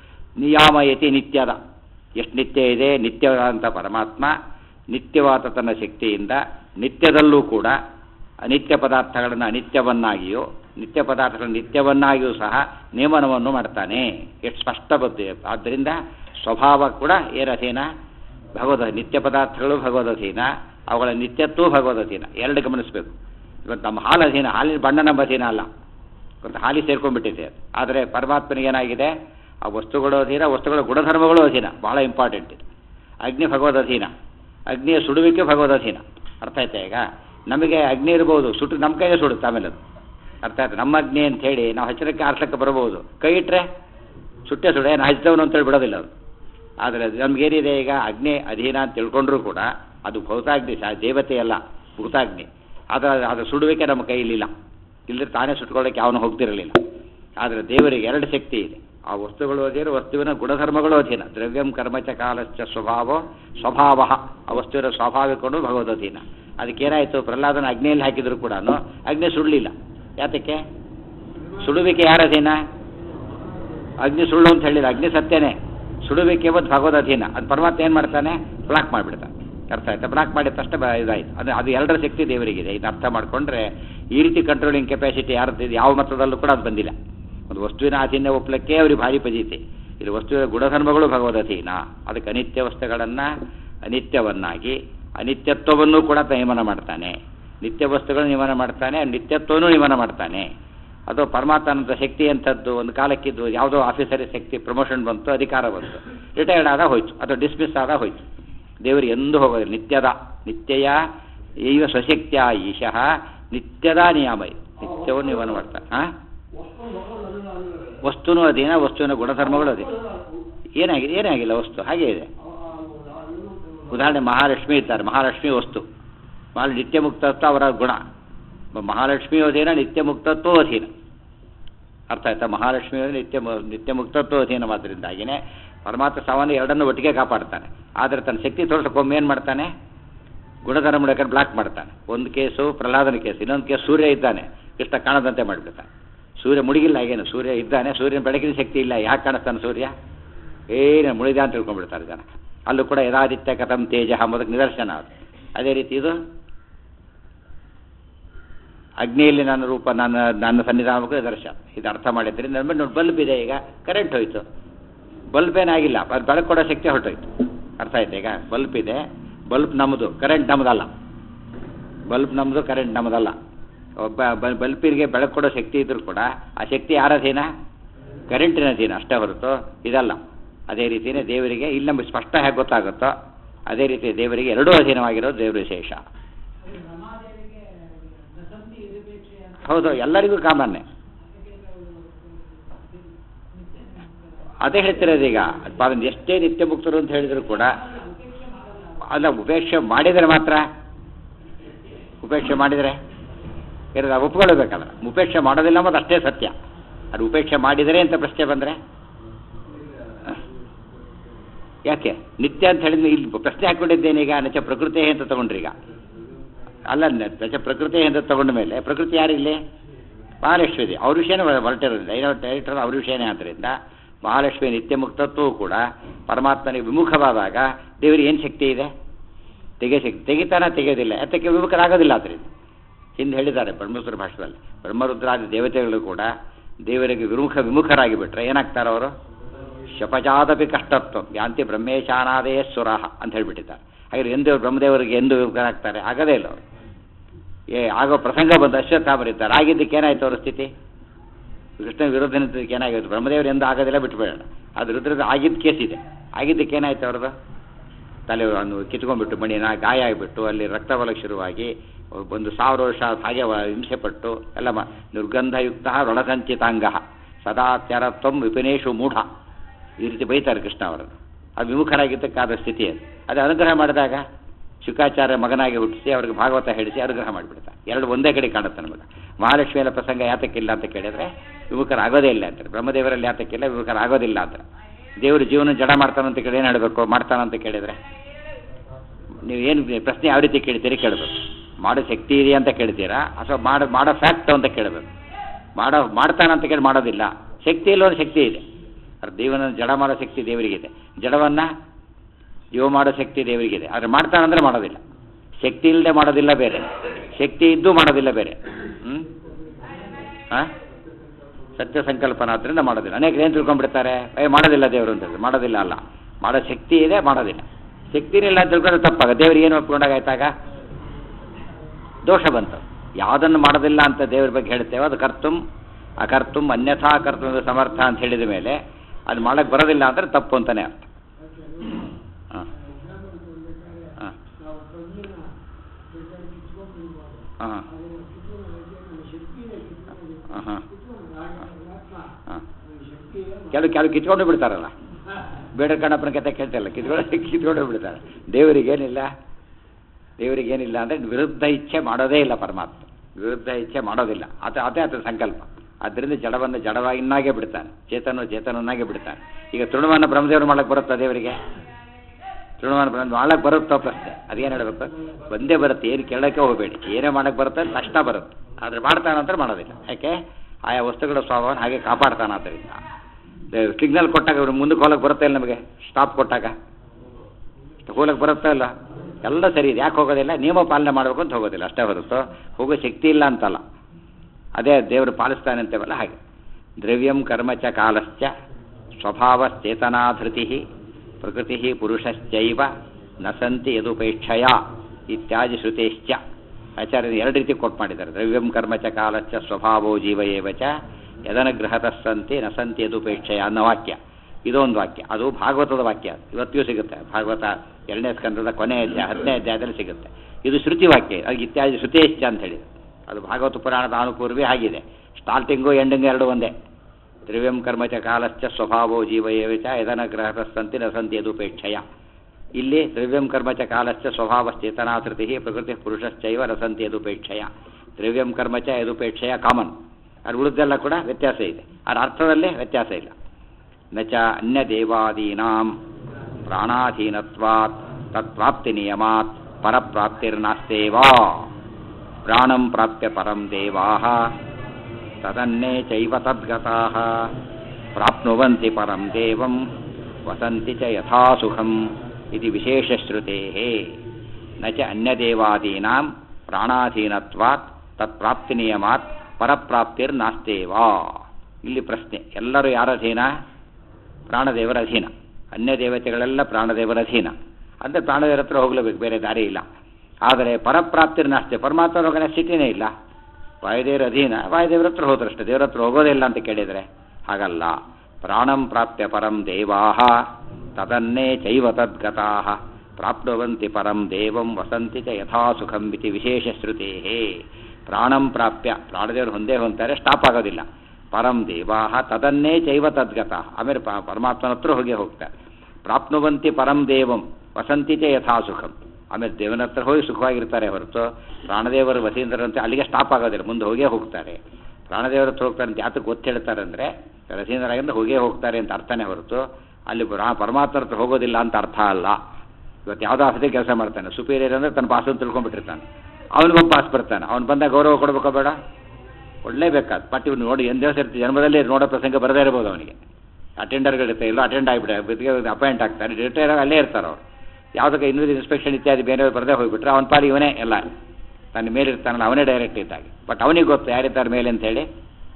ನಿಯಾಮಯತಿ ನಿತ್ಯದ ಎಷ್ಟು ನಿತ್ಯ ಇದೆ ನಿತ್ಯವಾದಂಥ ಪರಮಾತ್ಮ ನಿತ್ಯವಾದ ತನ್ನ ಶಕ್ತಿಯಿಂದ ನಿತ್ಯದಲ್ಲೂ ಕೂಡ ಅನಿತ್ಯ ಪದಾರ್ಥಗಳನ್ನು ಅನಿತ್ಯವನ್ನಾಗಿಯೋ ನಿತ್ಯ ಪದಾರ್ಥಗಳನ್ನು ನಿತ್ಯವನ್ನಾಗಿಯೂ ಸಹ ನಿಯಮನವನ್ನು ಮಾಡ್ತಾನೆ ಎಷ್ಟು ಸ್ಪಷ್ಟ ಬಂದಿದೆ ಆದ್ದರಿಂದ ಸ್ವಭಾವ ಕೂಡ ಏನಧೀನ ಭಗವದ ನಿತ್ಯ ಪದಾರ್ಥಗಳು ಭಗವದಧೀನ ಅವುಗಳ ನಿತ್ಯತ್ವೂ ಭಗವದಧೀನ ಎರಡು ಗಮನಿಸಬೇಕು ಇವತ್ತು ನಮ್ಮ ಹಾಲು ಅಧೀನ ಹಾಲಿನ ಬಣ್ಣ ನಮ್ಮ ಅಧೀನ ಅಲ್ಲ ಇವತ್ತು ಹಾಲಿ ಸೇರ್ಕೊಂಡ್ಬಿಟ್ಟಿದೆ ಅದು ಆದರೆ ಪರಮಾತ್ಮನಿಗೆ ಏನಾಗಿದೆ ಆ ವಸ್ತುಗಳು ಅಧೀನ ವಸ್ತುಗಳ ಗುಣಧರ್ಮಗಳು ಅಧೀನ ಬಹಳ ಇಂಪಾರ್ಟೆಂಟ್ ಇದು ಅಗ್ನಿ ಭಗವದ್ ಅಧೀನ ಅಗ್ನಿಯ ಸುಡುವಿಕೆ ಭಗವದ್ ಅಧೀನ ಅರ್ಥ ಆಯ್ತಾ ಈಗ ನಮಗೆ ಅಗ್ನಿ ಇರ್ಬೋದು ಸುಟ್ಟು ನಮ್ಮ ಕೈಗೆ ಸುಡುತ್ತೆ ಆಮೇಲೆ ಅದು ಅರ್ಥ ಆಯ್ತು ನಮ್ಮ ಅಗ್ನಿ ಅಂತ ಹೇಳಿ ನಾವು ಹಚ್ಚರಕ್ಕೆ ಆರ್ಸಕ್ಕೆ ಬರಬಹುದು ಕೈ ಇಟ್ಟರೆ ಸುಟ್ಟೆ ಸುಡೆ ಏನು ಹಚ್ಚಿದವನು ಅಂತೇಳಿ ಬಿಡೋದಿಲ್ಲ ಅದು ಆದರೆ ನಮಗೇನಿದೆ ಈಗ ಅಗ್ನಿ ಅಧೀನ ಅಂತ ತಿಳ್ಕೊಂಡ್ರೂ ಕೂಡ ಅದು ಭೌತಾಗ್ನಿ ಸಹ ದೇವತೆ ಅಲ್ಲ ಭೂತಾಗ್ನಿ ಅದರ ಅದರ ಸುಡುವಿಕೆ ನಮ್ಮ ಕೈಲಿಲ್ಲ ಇಲ್ಲದ್ರೆ ತಾನೇ ಸುಟ್ಕೊಳ್ಳೋಕೆ ಅವನು ಹೋಗ್ತಿರಲಿಲ್ಲ ಆದರೆ ದೇವರಿಗೆ ಎರಡು ಶಕ್ತಿ ಇದೆ ಆ ವಸ್ತುಗಳು ಅಧೀನ ವಸ್ತುವಿನ ಗುಣಧರ್ಮಗಳು ಅಧೀನ ದ್ರವ್ಯಂ ಕರ್ಮಚ ಕಾಲಶ್ಚ ಸ್ವಭಾವ ಸ್ವಭಾವ ಆ ವಸ್ತುವಿನ ಸ್ವಾಭಾವಿಕನು ಭಗವದಧೀನ ಅದಕ್ಕೇನಾಯಿತು ಪ್ರಹ್ಲಾದನ ಅಗ್ನಿಯಲ್ಲಿ ಹಾಕಿದ್ರು ಕೂಡ ಅಗ್ನಿ ಸುಡಲಿಲ್ಲ ಯಾತಕ್ಕೆ ಸುಡುವಿಕೆ ಯಾರ ಅಧೀನ ಅಗ್ನಿ ಸುಳ್ಳು ಅಂತ ಹೇಳಿಲ್ಲ ಅಗ್ನಿ ಸತ್ಯನೇ ಸುಡುವಿಕೆ ಮತ್ತು ಭಗವದ್ ಅಧೀನ ಅದು ಪರಮಾತ್ಮ ಏನು ಮಾಡ್ತಾನೆ ಬ್ಲಾಕ್ ಮಾಡಿಬಿಡ್ತಾನೆ ಅರ್ಥ ಆಯ್ತಾ ಬ್ಲಾಕ್ ಮಾಡಿದ ತಕ್ಷಣ ಬ- ಇದಾಯ್ತು ಅದು ಅದು ಎರಡರ ಶಕ್ತಿ ದೇವರಿಗಿದೆ ಇದು ಅರ್ಥ ಮಾಡಿಕೊಂಡ್ರೆ ಈ ರೀತಿ ಕಂಟ್ರೋಲಿಂಗ್ ಕೆಪಾಸಿಟಿ ಯಾರದ್ದು ಇದೆ, ಯಾವ ಮತದಲ್ಲೂ ಕೂಡ ಅದು ಬಂದಿಲ್ಲ ಒಂದು ವಸ್ತುವಿನ ಅಧೀನ ಒಪ್ಪಲಿಕ್ಕೆ ಅವ್ರಿಗೆ ಭಾರಿ ಪದೀತಿ ಇದು ವಸ್ತುವಿನ ಗುಣಧರ್ಮಗಳು ಭಗವದ್ ಅಧೀನ ಅದಕ್ಕೆ ಅನಿತ್ಯ ವಸ್ತುಗಳನ್ನು ಅನಿತ್ಯವನ್ನಾಗಿ ಅನಿತ್ಯತ್ವವನ್ನು ಕೂಡ ನಿಯಮನ ಮಾಡ್ತಾನೆ ನಿತ್ಯ ವಸ್ತುಗಳು ನಿಯಮನ ಮಾಡ್ತಾನೆ ನಿತ್ಯತ್ವನೂ ನಿಯಮನ ಮಾಡ್ತಾನೆ ಅದು ಪರಮಾತ್ಮನಂತ ಶಕ್ತಿ ಅಂಥದ್ದು ಒಂದು ಕಾಲಕ್ಕಿದ್ದು ಯಾವುದೋ ಆಫೀಸರಿ ಶಕ್ತಿ ಪ್ರಮೋಷನ್ ಬಂತು ಅಧಿಕಾರ ಬಂತು ರಿಟೈರ್ಡ್ ಆದ ಹೋಯ್ತು ಅಥವಾ ಡಿಸ್ಮಿಸ್ ಆದ ಹೋಯ್ತು ದೇವರು ಎಂದೂ ಹೋಗೋದಿಲ್ಲ ನಿತ್ಯದ ನಿತ್ಯಯ ಈಗ ಸ್ವಶಕ್ತಿಯ ಈಶಃ ನಿತ್ಯದ ನಿಯಾಮೈ ನಿತ್ಯವೂ ನಿಯಮನ ಮಾಡ್ತಾನೆ ಹಾಂ ವಸ್ತುನೂ ಅದೇನ ವಸ್ತುವಿನ ಗುಣಧರ್ಮಗಳು ಅದೇ ಏನಾಗಿದೆ ಏನೇ ಆಗಿಲ್ಲ ವಸ್ತು ಹಾಗೇ ಇದೆ ಉದಾಹರಣೆ ಮಹಾಲಕ್ಷ್ಮಿ ಇದ್ದಾರೆ ಮಹಾಲಕ್ಷ್ಮಿ ವಸ್ತು ಮಹಾ ನಿತ್ಯ ಮುಕ್ತತ್ವ ಅವರ ಗುಣ ಮಹಾಲಕ್ಷ್ಮಿ ಅಧೀನ ನಿತ್ಯ ಮುಕ್ತತ್ವ ಅಧೀನ ಅರ್ಥ ಆಯ್ತಾ ಮಹಾಲಕ್ಷ್ಮಿ ನಿತ್ಯ ಮು- ನಿತ್ಯ ಮುಕ್ತತ್ವ ಅಧೀನವಾದ್ದರಿಂದಾಗಿನೇ ಪರಮಾತ್ಮ ಸಾಮಾನ್ಯ ಎರಡನ್ನು ಒಟ್ಟಿಗೆ ಕಾಪಾಡ್ತಾನೆ ಆದರೆ ತನ್ನ ಶಕ್ತಿ ತೋರಿಸಕ್ಕೊಮ್ಮೆ ಏನು ಮಾಡ್ತಾನೆ ಗುಣಧರ್ಮ ಮೂಲಕ ಬ್ಲಾಕ್ ಮಾಡ್ತಾನೆ ಒಂದು ಕೇಸು ಪ್ರಹ್ಲಾದನ ಕೇಸು ಇನ್ನೊಂದು ಕೇಸ್ ಸೂರ್ಯ ಇದ್ದಾನೆ ಕೃಷ್ಣ ಕಾಣದಂತೆ ಮಾಡಿಬಿಡ್ತಾನೆ ಸೂರ್ಯ ಮುಳುಗಿಲ್ಲ ಆಗೇನು ಸೂರ್ಯ ಇದ್ದಾನೆ ಸೂರ್ಯನ ಬೆಳಕಿನ ಶಕ್ತಿ ಇಲ್ಲ ಯಾಕೆ ಕಾಣಿಸ್ತಾನೆ ಸೂರ್ಯ ಏನು ಮುಳಿದ ಅಂತ ತಿಳ್ಕೊಂಡ್ಬಿಡ್ತಾರೆ ಜನ ಅಲ್ಲೂ ಕೂಡ ಯದಾದಿತ್ಯ ಕಥಂ ತೇಜ ಎಂಬುದಕ್ಕೆ ನಿದರ್ಶನ ಅದು ಅದೇ ರೀತಿ ಇದು ಅಗ್ನಿಯಲ್ಲಿ ನನ್ನ ರೂಪ ನನ್ನ ನನ್ನ ಸನ್ನಿಧಾನಕ್ಕೂ ನಿದರ್ಶನ ಇದು ಅರ್ಥ ಮಾಡಿದ್ರೆ ನನ್ನ ನೋಡಿ ಬಲ್ಬ್ ಇದೆ ಈಗ ಕರೆಂಟ್ ಹೋಯ್ತು ಬಲ್ಬ್ ಏನಾಗಿಲ್ಲ ಅದು ಬೆಳಕು ಕೊಡೋ ಶಕ್ತಿ ಹೊರಟೋಯ್ತು ಅರ್ಥ ಆಯ್ತು ಈಗ ಬಲ್ಬ್ ಇದೆ ಬಲ್ಬ್ ನಮ್ಮದು ಕರೆಂಟ್ ನಮ್ಮದಲ್ಲ ಬಲ್ಬ್ ನಮ್ಮದು ಕರೆಂಟ್ ನಮ್ಮದಲ್ಲ ಒಬ್ಬ ಬ- ಬಲ್ಪಿಗೆ ಬೆಳಕು ಕೊಡೋ ಶಕ್ತಿ ಇದ್ರೂ ಕೂಡ ಆ ಶಕ್ತಿ ಯಾರ ಅಧೀನ ಕರೆಂಟಿನ ಅಧೀನ ಅಷ್ಟೇ ಹೊರತು ಇದಲ್ಲ ಅದೇ ರೀತಿಯೇ ದೇವರಿಗೆ ಇಲ್ಲಿ ನಮಗೆ ಸ್ಪಷ್ಟ ಹೇಗೆ ಗೊತ್ತಾಗುತ್ತೋ ಅದೇ ರೀತಿ ದೇವರಿಗೆ ಎರಡೂ ಅಧೀನವಾಗಿರೋದು ದೇವರ ವಿಶೇಷ ಹೌದು ಎಲ್ಲರಿಗೂ ಕಾಮನ್ನೇ ಅದೇ ಹೇಳ್ತಿರೋದು ಈಗ ಅದನ್ನ ಎಷ್ಟೇ ನಿತ್ಯ ಮುಕ್ತರು ಅಂತ ಹೇಳಿದ್ರು ಕೂಡ ಅಲ್ಲ ಉಪೇಕ್ಷೆ ಮಾಡಿದರೆ ಮಾತ್ರ ಉಪೇಕ್ಷೆ ಮಾಡಿದರೆ ಇರೋದು ಒಪ್ಕೊಳ್ಬೇಕಲ್ಲ ಉಪೇಕ್ಷೆ ಮಾಡೋದಿಲ್ಲ ಮತ್ತು ಅಷ್ಟೇ ಸತ್ಯ ಅದು ಉಪೇಕ್ಷೆ ಮಾಡಿದರೆ ಅಂತ ಪ್ರಶ್ನೆ ಬಂದರೆ ಯಾಕೆ ನಿತ್ಯ ಅಂತ ಹೇಳಿದ್ರೆ ಇಲ್ಲಿ ಪ್ರಶ್ನೆ ಹಾಕ್ಕೊಂಡಿದ್ದೇನೆ ಈಗ ನಚ ಪ್ರಕೃತಿ ಅಂತ ತಗೊಂಡ್ರಿ ಈಗ ಅಲ್ಲ ನ- ನಚ ಪ್ರಕೃತಿ ಅಂತ ತಗೊಂಡ ಮೇಲೆ ಪ್ರಕೃತಿ ಯಾರಿಲ್ಲಿ ಮಹಾಲಕ್ಷ್ಮಿ ಇದೆ ಅವ್ರ ವಿಷಯನೇ ಹೊರಟಿರೋದಿಲ್ಲ ಏನೋ ಡೈರೆಕ್ಟರ್ ಅವ್ರ ವಿಷಯನೇ ಆದ್ದರಿಂದ ಮಹಾಲಕ್ಷ್ಮಿ ನಿತ್ಯ ಮುಕ್ತತ್ವವು ಕೂಡ ಪರಮಾತ್ಮನಿಗೆ ವಿಮುಖವಾದಾಗ ದೇವರಿಗೆ ಏನು ಶಕ್ತಿ ಇದೆ ತೆಗೆ ಶಕ್ತಿ ತೆಗಿತಾನ ತೆಗೆಯೋದಿಲ್ಲ ಅದಕ್ಕೆ ವಿಮುಖರಾಗೋದಿಲ್ಲ ಅದರಿಂದ ಹಿಂದೆ ಹೇಳಿದ್ದಾರೆ ಬ್ರಹ್ಮಸೂತ್ರ ಭಾಷೆಯಲ್ಲಿ ಬ್ರಹ್ಮರುದ್ರಾದಿ ದೇವತೆಗಳು ಕೂಡ ದೇವರಿಗೆ ವಿಮುಖ ವಿಮುಖರಾಗಿ ಬಿಟ್ರೆ ಏನಾಗ್ತಾರೆ ಅವರು ಶಪಜಾದಪಿ ಕಷ್ಟತ್ವ ಯಾಂತಿ ಬ್ರಹ್ಮೇಶಾನಾದೇ ಸುರಹ ಅಂತ ಹೇಳ್ಬಿಟ್ಟಿದ್ದಾರೆ ಹಾಗೆ ಎಂದು ಬ್ರಹ್ಮದೇವರಿಗೆ ಎಂದು ವಿಮುಖರಾಗ್ತಾರೆ ಆಗದೇ ಇಲ್ಲ ಅವರು ಏ ಆಗೋ ಪ್ರಸಂಗ ಬಂದು ಅಶ್ವತ್ಥಾಮರಿದ್ದಾರೆ ಆಗಿದ್ದಕ್ಕೆ ಏನಾಯ್ತು ಅವ್ರ ಸ್ಥಿತಿ ಕೃಷ್ಣ ವಿರೋಧ ನಿಂತದಕ್ಕೆ ಏನಾಗಿತ್ತು ಬ್ರಹ್ಮದೇವರು ಎಂದು ಆಗೋದಿಲ್ಲ ಬಿಟ್ಬೇಡ ಅದು ರುದ್ರದ ಆಗಿದ್ದ ಕೇಸ್ ಇದೆ ಆಗಿದ್ದಕ್ಕೆ ಏನಾಯ್ತು ಅವ್ರದ್ದು ತಲೆ ಒಂದು ಕಿತ್ಕೊಂಡ್ಬಿಟ್ಟು ಮಣಿನ ಗಾಯ ಆಗಿಬಿಟ್ಟು ಅಲ್ಲಿ ರಕ್ತಬಲಕ್ಕೆ ಶುರುವಾಗಿ ಒಂದು ಸಾವಿರ ವರ್ಷ ಹಾಗೆ ವ- ಹಿಂಸೆ ಪಟ್ಟು ಎಲ್ಲ ಮ ದುರ್ಗಂಧಯುಕ್ತ ಋಣಸಂಚಿತಾಂಗ ಸದಾ ತ್ಯರತ್ವಂ ವಿಪಿನೇಶು ಮೂಢ ಈ ರೀತಿ ಬೈತಾರೆ ಕೃಷ್ಣ ಅವರನ್ನು ಅದು ವಿಮುಖರಾಗಿದ್ದಕ್ಕಾದ ಸ್ಥಿತಿ ಅದು ಅದು ಅನುಗ್ರಹ ಮಾಡಿದಾಗ ಶುಕಾಚಾರ್ಯ ಮಗನಾಗಿ ಹುಟ್ಟಿಸಿ ಅವ್ರಿಗೆ ಭಾಗವತ ಹೇಳಿಸಿ ಅನುಗ್ರಹ ಮಾಡಿಬಿಡ್ತಾರೆ ಎರಡು ಒಂದೇ ಕಡೆ ಕಾಣುತ್ತೆ ನಮಗೆ ಮಹಾಲಕ್ಷ್ಮಿಯಲ್ಲ ಪ್ರಸಂಗ ಯಾತಕ್ಕಿಲ್ಲ ಅಂತ ಕೇಳಿದ್ರೆ ವಿಮುಖರಾಗೋದೇ ಇಲ್ಲ ಅಂತಾರೆ ಬ್ರಹ್ಮದೇವರಲ್ಲಿ ಯಾತಕ್ಕಿಲ್ಲ ವಿಮುಖರಾಗೋದಿಲ್ಲ ಅಂತ ದೇವರು ಜೀವನ ಜಡ ಮಾಡ್ತಾನಂತ ಕೇಳಿ ಏನು ಹೇಳಬೇಕು ಮಾಡ್ತಾನಂತ ಕೇಳಿದ್ರೆ ನೀವು ಏನು ಪ್ರಶ್ನೆ ಯಾವ ರೀತಿ ಕೇಳ್ತೀರಿ ಕೇಳಬೇಕು ಮಾಡೋ ಶಕ್ತಿ ಇದೆಯಾ ಅಂತ ಕೇಳ್ತೀರಾ ಅಥವಾ ಮಾಡೋ ಮಾಡೋ ಫ್ಯಾಕ್ಟ್ ಅಂತ ಕೇಳಬೇಕು ಮಾಡೋ ಮಾಡ್ತಾನಂತ ಕೇಳಿ ಮಾಡೋದಿಲ್ಲ ಶಕ್ತಿ ಇಲ್ಲ ಒಂದು ಶಕ್ತಿ ಇದೆ ಅದು ದೇವನ ಜಡ ಮಾಡೋ ಶಕ್ತಿ ದೇವರಿಗಿದೆ ಜಡವನ್ನು ಜೀವ ಮಾಡೋ ಶಕ್ತಿ ದೇವರಿಗಿದೆ ಆದರೆ ಮಾಡ್ತಾನಂದ್ರೆ ಮಾಡೋದಿಲ್ಲ ಶಕ್ತಿ ಇಲ್ಲದೆ ಮಾಡೋದಿಲ್ಲ ಬೇರೆ ಶಕ್ತಿ ಇದ್ದು ಮಾಡೋದಿಲ್ಲ ಬೇರೆ ಹ್ಞೂ ಹಾಂ ಸತ್ಯ ಸಂಕಲ್ಪನ ಆದ್ದರಿಂದ ಮಾಡೋದಿಲ್ಲ ಅನೇಕ ಏನು ತಿಳ್ಕೊಂಡ್ಬಿಡ್ತಾರೆ ಏ ಮಾಡೋದಿಲ್ಲ ದೇವರು ಅಂತ ಹೇಳಿ. ಮಾಡೋದಿಲ್ಲ ಅಲ್ಲ ಮಾಡೋ ಶಕ್ತಿ ಇದೆ ಮಾಡೋದಿಲ್ಲ ಶಕ್ತಿನೇ ಇಲ್ಲ ಅಂತ ತಿಳ್ಕೊಂಡ್ರೆ ತಪ್ಪಾಗ ದೇವ್ರಿಗೆ ಏನು ಒಪ್ಕೊಂಡಾಗ ಆಯ್ತಾಗ ದೋಷ ಬಂತು ಯಾವುದನ್ನು ಮಾಡೋದಿಲ್ಲ ಅಂತ ದೇವ್ರ ಬಗ್ಗೆ ಹೇಳ್ತೇವೆ ಅದು ಕರ್ತುಂ ಅಕರ್ತುಂ ಅನ್ಯಥಾ ಕರ್ತುಂ ಸಮರ್ಥ ಅಂತ ಹೇಳಿದ ಮೇಲೆ ಅದು ಮಾಡಕ್ಕೆ ಬರೋದಿಲ್ಲ ಅಂದರೆ ತಪ್ಪು ಅಂತಲೇ ಅರ್ಥ ಹಾಂ ಹಾಂ ಹಾಂ ಹಾಂ ಹಾಂ ಹಾಂ ಕೆಲವು ಕೆಲವು ಕಿತ್ಕೊಂಡು ಬಿಡ್ತಾರಲ್ಲ ಬೇಡ ಕಣ್ಣಪ್ಪನ ಕತೆ ಕೇಳ್ತಿಲ್ಲ ಕಿತ್ಕೊಂಡು ಕಿತ್ಕೊಂಡು ಬಿಡ್ತಾರೆ ದೇವರಿಗೆ ಏನಿಲ್ಲ ದೇವರಿಗೆ ಏನಿಲ್ಲ ಅಂದರೆ ವಿರುದ್ಧ ಇಚ್ಛೆ ಮಾಡೋದೇ ಇಲ್ಲ ಪರಮಾತ್ಮ ವಿರುದ್ಧ ಇಚ್ಛೆ ಮಾಡೋದಿಲ್ಲ ಆತ ಅದೇ ಆತನ ಸಂಕಲ್ಪ ಆದ್ದರಿಂದ ಜಡವನ್ನು ಜಡವಾಗಿನ್ನಾಗೆ ಬಿಡ್ತಾನೆ ಚೇತನ ಚೇತನನ್ನಾಗೆ ಬಿಡ್ತಾನೆ ಈಗ ತೃಣವನ್ನು ಬ್ರಹ್ಮದೇವರು ಮಾಡಕ್ಕೆ ಬರುತ್ತಾ ದೇವರಿಗೆ ತೃಣವನ್ನು ಬ್ರಹ್ಮ ಮಾಡಕ್ಕೆ ಬರುತ್ತೋ ಪ್ರಶ್ನೆ ಅದೇನು ಹೇಳಬೇಕು ಬಂದೇ ಬರುತ್ತೆ ಏನು ಕೇಳೋಕ್ಕೆ ಹೋಗಬೇಡಿ ಏನೇ ಮಾಡಕ್ಕೆ ಬರುತ್ತೆ ಅಂತ ತಕ್ಷಣ ಬರುತ್ತೆ ಆದರೆ ಮಾಡ್ತಾನಂತ ಮಾಡೋದಿಲ್ಲ ಯಾಕೆ ಆಯಾ ವಸ್ತುಗಳ ಸ್ವಭಾವನ ಹಾಗೆ ಕಾಪಾಡ್ತಾನೆ ಆದ್ದರಿಂದ ಸಿಗ್ನಲ್ ಕೊಟ್ಟಾಗ ಇವ್ರು ಮುಂದಕ್ಕೆ ಹೋಗಕ್ಕೆ ಬರುತ್ತೆ ಇಲ್ಲ ನಮಗೆ ಸ್ಟಾಪ್ ಕೊಟ್ಟಾಗ ಹೋಗಕ್ಕೆ ಬರುತ್ತಾ ಇಲ್ಲ ಎಲ್ಲ ಸರಿ ಇದೆ ಯಾಕೆ ಹೋಗೋದಿಲ್ಲ ನಿಯಮ ಪಾಲನೆ ಮಾಡಬೇಕು ಅಂತ ಹೋಗೋದಿಲ್ಲ ಅಷ್ಟೇ ಹೊರತು ಹೋಗೋ ಶಕ್ತಿ ಇಲ್ಲ ಅಂತಲ್ಲ ಅದೇ ದೇವರು ಪಾಲಿಸ್ತಾನೆ ಅಂತೇವಲ್ಲ ಹಾಗೆ ದ್ರವ್ಯಂ ಕರ್ಮ ಚ ಕಾಲಶ್ಚ ಸ್ವಭಾವಶ್ಚೇತನಾಧೃತಿ ಪ್ರಕೃತಿ ಪುರುಷಶ್ಚೈವ ನ ಸಂತಿ ಯದುಪೇಕ್ಷಯ ಇತ್ಯಾದಿ ಶ್ರುತೇಶ್ಚ ಆಚಾರ್ಯರು ಎರಡು ರೀತಿ ಕೊಟ್ಟು ಮಾಡಿದ್ದಾರೆ ದ್ರವ್ಯಂ ಕರ್ಮ ಚ ಕಾಲಶ್ಚ ಸ್ವಭಾವೋ ಜೀವ ಏವ ಚ ಯದನುಗ್ರಹತಃ ಸಂತಿ ನ ಸಂತಿ ಯದುಪೇಕ್ಷಯ ಅನ್ನೋ ವಾಕ್ಯ ಇದೊಂದು ವಾಕ್ಯ ಅದು ಭಾಗವತದ ವಾಕ್ಯ ಇವತ್ತಿಗೂ ಸಿಗುತ್ತೆ ಭಾಗವತ ಎರಡನೇ ಸ್ಕಂದದ ಕೊನೆಯ ಅಧ್ಯಾಯ ಹತ್ತನೇ ಅಧ್ಯಾಯದಲ್ಲಿ ಸಿಗುತ್ತೆ ಇದು ಶ್ರುತಿ ವಾಕ್ಯ ಅದು ಇತ್ಯಾದಿ ಶ್ರುತೇಶ್ಚ ಅಂತ ಹೇಳಿದೆ ಅದು ಭಾಗವತ ಪುರಾಣದ ಅನುಪೂರ್ವಿ ಆಗಿದೆ ಸ್ಟಾರ್ಟಿಂಗು ಎಂಡಿಂಗು ಎರಡು ಒಂದೇ ದ್ರವ್ಯಂ ಕರ್ಮಚ ಕಾಲಶ್ಚ ಸ್ವಭಾವೋ ಜೀವಯೇವಚ ಯದನ ಗ್ರಹಸ್ಥಂತಿ ನ ಸಂತಿ ಯದುಪೇಕ್ಷಯ ಇಲ್ಲಿ ದ್ರವ್ಯಂ ಕರ್ಮಚ ಕಾಲಶ್ಚ ಸ್ವಭಾವಶ್ಚೇತನಾಧೃತಿ ಪ್ರಕೃತಿ ಪುರುಷಶ್ಚೈವ ರಸಂತಿ ಯದುಪೇಕ್ಷಯ ದ್ರವ್ಯಂ ಕರ್ಮಚ ಯದುಪೇಕ್ಷಯ ಕಾಮನ್ ಅದು ಉಳಿದೆಲ್ಲ ಕೂಡ ವ್ಯತ್ಯಾಸ ಇದೆ ಅದರ ಅರ್ಥದಲ್ಲೇ ವ್ಯತ್ಯಾಸ ಇಲ್ಲ ನಚ ಅನ್ಯ ದೇವಾದೀನಾಂ ಪ್ರಾಣಾಧೀನತ್ವಾತ್ ತತ್ಪ್ರಾಪ್ತಿ ನಿಯಮಾತ್ ಪರಪ್ರಾಪ್ತಿರ್ನಾಸ್ತೇವಾ ಪ್ರಾಣಂ ಪ್ರಾಪ್ಯ ಪರಂ ದೇವಾಃ ತದನ್ನೇ ಚೈವ ತದ್ಗತಾಃ ಪ್ರಾಪ್ನುವಂತಿ ಪರಂ ದೇವಂ ವಸಂತಿ ಚ ಯಥಾ ಸುಖಂ ಇತಿ ವಿಶೇಷಶ್ರುತೇಃ ನ ಚ ಅನ್ಯದೇವಾದೀನಾಂ ಪ್ರಾಣಾಧೀನತ್ವಾತ್ ತತ್ಪ್ರಾಪ್ತಿ ನಿಯಮಾತ್ ಪರಪ್ರಾಪ್ತಿರ್ನಾಸ್ತೇವಾ ಇಲ್ಲಿ ಪ್ರಶ್ನೆ ಎಲ್ಲರೂ ಯಾರ ಅಧೀನ ಪ್ರಾಣದೇವರ ಅಧೀನ ಅನ್ಯ ದೇವತೆಗಳೆಲ್ಲ ಪ್ರಾಣದೇವರ ಅಧೀನ ಅಂದರೆ ಪ್ರಾಣದೇವರ ಹತ್ರ ಹೋಗ್ಲೇಬೇಕು ಬೇರೆ ದಾರಿ ಇಲ್ಲ ಆದರೆ ಪರಪ್ರಾಪ್ತಿರ್ನಾಸ್ತೆ ಪರಮಾತ್ಮನ ಹೋಗನೆ ಸ್ಥಿತಿನೇ ಇಲ್ಲ ವಾಯುದೇವರ ಅಧೀನ ವಾಯುದೇವರ ಹತ್ರ ಹೋದ್ರಷ್ಟೇ ದೇವರ ಹತ್ರ ಹೋಗೋದೇ ಇಲ್ಲ ಅಂತ ಕೇಳಿದರೆ ಹಾಗಲ್ಲ ಪ್ರಾಣಂ ಪ್ರಾಪ್ಯ ಪರಂ ದೇವಾಹ ತದನ್ನೇ ಚೈವ ತದ್ಗತಾಹ ಪ್ರಾಪ್ನುವಂತಿ ಪರಂ ದೇವಂ ವಸಂತಿ ಚ ಯಥಾ ಸುಖಂ ಇತಿ ವಿಶೇಷ ಶ್ರುತೇ ಪ್ರಾಣಂ ಪ್ರಾಪ್ಯ ಪ್ರಾಣದೇವರು ಹೊಂದೇ ಹೊಂತಾರೆ ಸ್ಟಾಪ್ ಆಗೋದಿಲ್ಲ ಪರಂ ದೇವಾಹ ತದನ್ನೇ ಚೈವ ತದ್ಗತ ಆಮೇಲೆ ಪ- ಪರಮಾತ್ಮನ ಹತ್ರ ಹೋಗಿ ಹೋಗ್ತಾರೆ ಪ್ರಾಪ್ನುವಂತಿ ಪರಂ ದೇವಂ ವಸಂತಿ ಚ ಯಥಾ ಸುಖಂ ಆಮೇಲೆ ದೇವನ ಹತ್ರ ಹೋಗಿ ಸುಖವಾಗಿರ್ತಾರೆ ಹೊರತು ಪ್ರಾಣದೇವರು ವಸೀಂದ್ರಂತೆ ಅಲ್ಲಿಗೆ ಸ್ಟಾಪ್ ಆಗೋದಿಲ್ಲ ಮುಂದೆ ಹೋಗೇ ಹೋಗ್ತಾರೆ ಪ್ರಾಣದೇವರ ಹತ್ರ ಹೋಗ್ತಾರೆ ಅಂತ ಯಾತಕ್ಕೆ ಗೊತ್ತು ಹೇಳ್ತಾರೆ ಅಂದರೆ ರಸೀಂದ್ರಾಗಿಂದ ಹೋಗೇ ಹೋಗ್ತಾರೆ ಅಂತ ಅರ್ಥನೇ ಹೊರತು ಅಲ್ಲಿ ಪ್ರಾ- ಪರಮಾತ್ಮರ ಹತ್ರ ಹೋಗೋದಿಲ್ಲ ಅಂತ ಅರ್ಥ ಅಲ್ಲ ಇವತ್ತು ಯಾವುದೋ ಆಸತಿ ಕೆಲಸ ಮಾಡ್ತಾನೆ ಸುಪೀರಿಯರ್ ಅಂದರೆ ತನ್ನ ಪಾಸನ್ನು ತಿಳ್ಕೊಂಡ್ಬಿಟ್ಟಿರ್ತಾನೆ ಅವನಿಗೊಂದು ಪಾಸ್ ಬರ್ತಾನೆ ಅವ್ನು ಬಂದಾಗ ಗೌರವ ಕೊಡ್ಬೇಕೋ ಬೇಡ ಕೊಡಲೇಬೇಕಾದ ಬಟ್ ಇವ್ನು ನೋಡಿ ಎಂದೇ ಸರ್ತಿ ಜನ್ಮದಲ್ಲಿ ನೋಡೋ ಪ್ರಸಂಗ ಬರದೇ ಇರ್ಬೋದು ಅವನಿಗೆ ಅಟೆಂಡರ್ಗಳಿರ್ತಾರೆ ಎಲ್ಲೋ ಅಟೆಂಡ್ ಆಗಿಬಿಟ್ಟೆ ಬದಿಗೆ ಅಪಾಯಿಂಟ್ ಆಗ್ತಾರೆ ರಿಟೈರ್ ಆಗಿ ಅಲ್ಲೇ ಇರ್ತಾರೆ ಅವ್ರು ಯಾವುದಕ್ಕೆ ಇನ್ನೂರು ಇನ್ಸ್ಪೆಕ್ಷನ್ ಇತ್ಯಾದಿ ಬೇರೆ ಬರದೇ ಹೋಗ್ಬಿಟ್ರೆ ಅವನ ಪಾಲಿ ಇವನೇ ಎಲ್ಲ ತನ್ನ ಮೇಲೆ ಇರ್ತಾನಲ್ಲ ಅವನೇ ಡೈರೆಕ್ಟ್ ಇದ್ದಾಗೆ ಬಟ್ ಅವನಿಗೆ ಗೊತ್ತು ಯಾರಿದ್ದಾರೆ ಮೇಲೆ ಅಂತ ಹೇಳಿ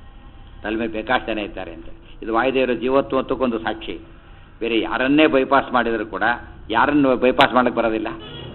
ತಲೆ ಮೇಲೆ ಬೇಕಾಷ್ಟು ಜನ ಇದ್ದಾರೆ ಅಂತ ಇದು ವಾಯುದೇವರ ಜೀವತ್ವತ್ವಕ್ಕೊಂದು ಸಾಕ್ಷಿ ಬೇರೆ ಯಾರನ್ನೇ ಬೈಪಾಸ್ ಮಾಡಿದರೂ ಕೂಡ ಯಾರನ್ನು ಬೈಪಾಸ್ ಮಾಡಕ್ಕೆ ಬರೋದಿಲ್ಲ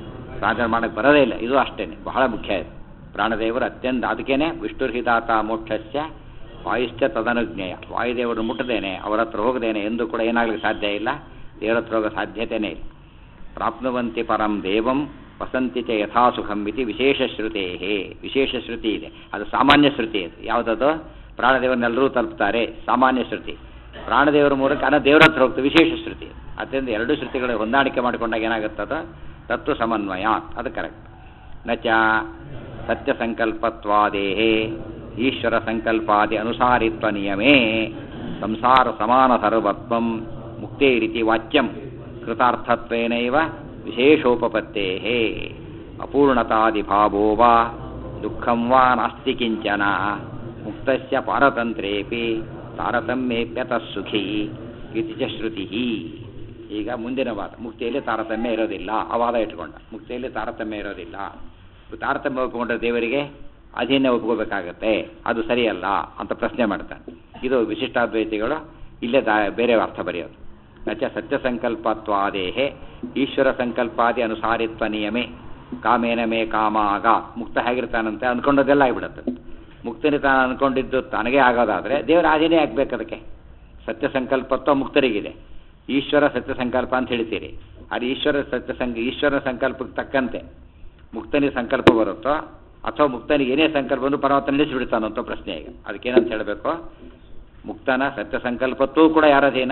ಪ್ರಾಣ ಮಾಡಕ್ಕೆ ಬರೋದೇ ಇಲ್ಲ ಇದು ಅಷ್ಟೇ ಬಹಳ ಮುಖ್ಯ ಇದು ಪ್ರಾಣದೇವರು ಅತ್ಯಂತ ಅದಕ್ಕೇನೆ ವಿಷ್ಣುರ್ಹಿತಾತ ಮೋಕ್ಷಸ್ಯ ವಾಯುಶ್ಚ ತದನುಜ್ಞೇಯ ವಾಯುದೇವರು ಮುಟ್ಟದೇನೆ ಅವರ ಹತ್ರ ಹೋಗದೇನೆ ಎಂದು ಕೂಡ ಏನಾಗಲಿಕ್ಕೆ ಸಾಧ್ಯ ಇಲ್ಲ ದೇವರ ಹತ್ರ ಹೋಗೋ ಸಾಧ್ಯತೆಯೇ ಇಲ್ಲ ಪ್ರಾಪ್ನುವಂತಿ ಪರಂ ದೇವಂ ವಸಂತಿ ಚ ಯಥಾ ಸುಖಂ ಇತಿ ವಿಶೇಷ ಶ್ರುತೇ ವಿಶೇಷ ಶ್ರುತಿ ಇದೆ ಅದು ಸಾಮಾನ್ಯ ಶ್ರುತಿ ಇದು ಯಾವುದದು ಪ್ರಾಣದೇವರನ್ನೆಲ್ಲರೂ ತಲುಪ್ತಾರೆ ಸಾಮಾನ್ಯ ಶ್ರುತಿ ಪ್ರಾಣದೇವರ ಮೂಲಕ ಅನ್ನ ದೇವರ ಹತ್ರ ಹೋಗ್ತದೆ ವಿಶೇಷ ಶ್ರುತಿ ಅದರಿಂದ ಎರಡು ಶ್ರುತಿಗಳು ಹೊಂದಾಣಿಕೆ ಮಾಡಿಕೊಂಡಾಗ ಏನಾಗುತ್ತದ ತತ್ವ ಸಮನ್ವಯ ಅದು ಕರೆಕ್ಟ್ ನಚ ಸತ್ಯ ಸಂಕಲ್ಪತ್ವಾದೇಹೇ ಈಶ್ವರ ಸಂಕಲ್ಪಾದಿ ಅನುಸಾರಿತ್ವ ನಿಯಮೇ ಸಂಸಾರ ಸಮಾನ ಸರ್ವತ್ವಂ ಮುಕ್ತೇ ರೀತಿ ವಾಚ್ಯಂ ಕೃತಾರ್ಥತ್ವೇನೈವ ವಿಶೇಷೋಪಪತ್ತೇ ಅಪೂರ್ಣತಾದಿಭಾವೋ ವಾ ದುಃಖಂ ವಾ ನಾಸ್ತಿ ಕಿಂಚನ ಮುಕ್ತಸ್ಯ ಪಾರತಂತ್ರೇಪಿ ತಾರತಮ್ಯೇಪ್ಯತಃ ಸುಖಿ ಇತಿ ಚ ಶ್ರುತಿ ಈಗ ಮುಂದಿನ ವಾದ ಮುಕ್ತಿಯಲ್ಲಿ ತಾರತಮ್ಯ ಇರೋದಿಲ್ಲ ಆ ವಾದ ಇಟ್ಕೊಂಡ ಮುಕ್ತಿಯಲ್ಲಿ ತಾರತಮ್ಯ ಇರೋದಿಲ್ಲ ತಾರತಮ್ಯ ಒಪ್ಪಿಕೊಂಡ್ರೆ ದೇವರಿಗೆ ಅಧೀನ ಒಪ್ಕೋಬೇಕಾಗತ್ತೆ ಅದು ಸರಿಯಲ್ಲ ಅಂತ ಪ್ರಶ್ನೆ ಮಾಡ್ತಾನೆ ಇದು ವಿಶಿಷ್ಟಾದ್ವೈತಿಗಳು ಇಲ್ಲೇ ತಾ ಬೇರೆ ಅರ್ಥ ಬರೆಯೋದು ನಚ ಸತ್ಯ ಸಂಕಲ್ಪತ್ವಾದೇಹೆ ಈಶ್ವರ ಸಂಕಲ್ಪಾದಿ ಅನುಸಾರಿತ್ವ ನಿಯಮೆ ಕಾಮೇನ ಮೇ ಕಾಮ ಆಗ ಮುಕ್ತ ಹೇಗಿರ್ತಾನಂತೆ ಅಂದ್ಕೊಂಡದೆಲ್ಲ ಆಗಿಬಿಡುತ್ತೆ ಮುಕ್ತನಿ ತಾನು ಅಂದ್ಕೊಂಡಿದ್ದು ತನಗೇ ಆಗೋದಾದರೆ ದೇವರ ಆಧೀನೇ ಆಗ್ಬೇಕು ಅದಕ್ಕೆ ಸತ್ಯ ಸಂಕಲ್ಪತ್ವ ಮುಕ್ತರಿಗಿದೆ ಈಶ್ವರ ಸತ್ಯ ಸಂಕಲ್ಪ ಅಂತ ಹೇಳ್ತೀರಿ ಅದು ಈಶ್ವರ ಸತ್ಯ ಸಂಕ ಈಶ್ವರ ಸಂಕಲ್ಪಕ್ಕೆ ತಕ್ಕಂತೆ ಮುಕ್ತನಿಗೆ ಸಂಕಲ್ಪ ಬರುತ್ತೋ ಅಥವಾ ಮುಕ್ತನಿಗೆ ಏನೇ ಸಂಕಲ್ಪ ಬಂದು ಪರಮಾತ್ಮ ನಡೆಸಿಬಿಡ್ತಾನೋ ಅಂತ ಪ್ರಶ್ನೆ ಈಗ ಅದಕ್ಕೇನಂತ ಹೇಳಬೇಕು ಮುಕ್ತನ ಸತ್ಯ ಸಂಕಲ್ಪತ್ತೂ ಕೂಡ ಯಾರಧೀನ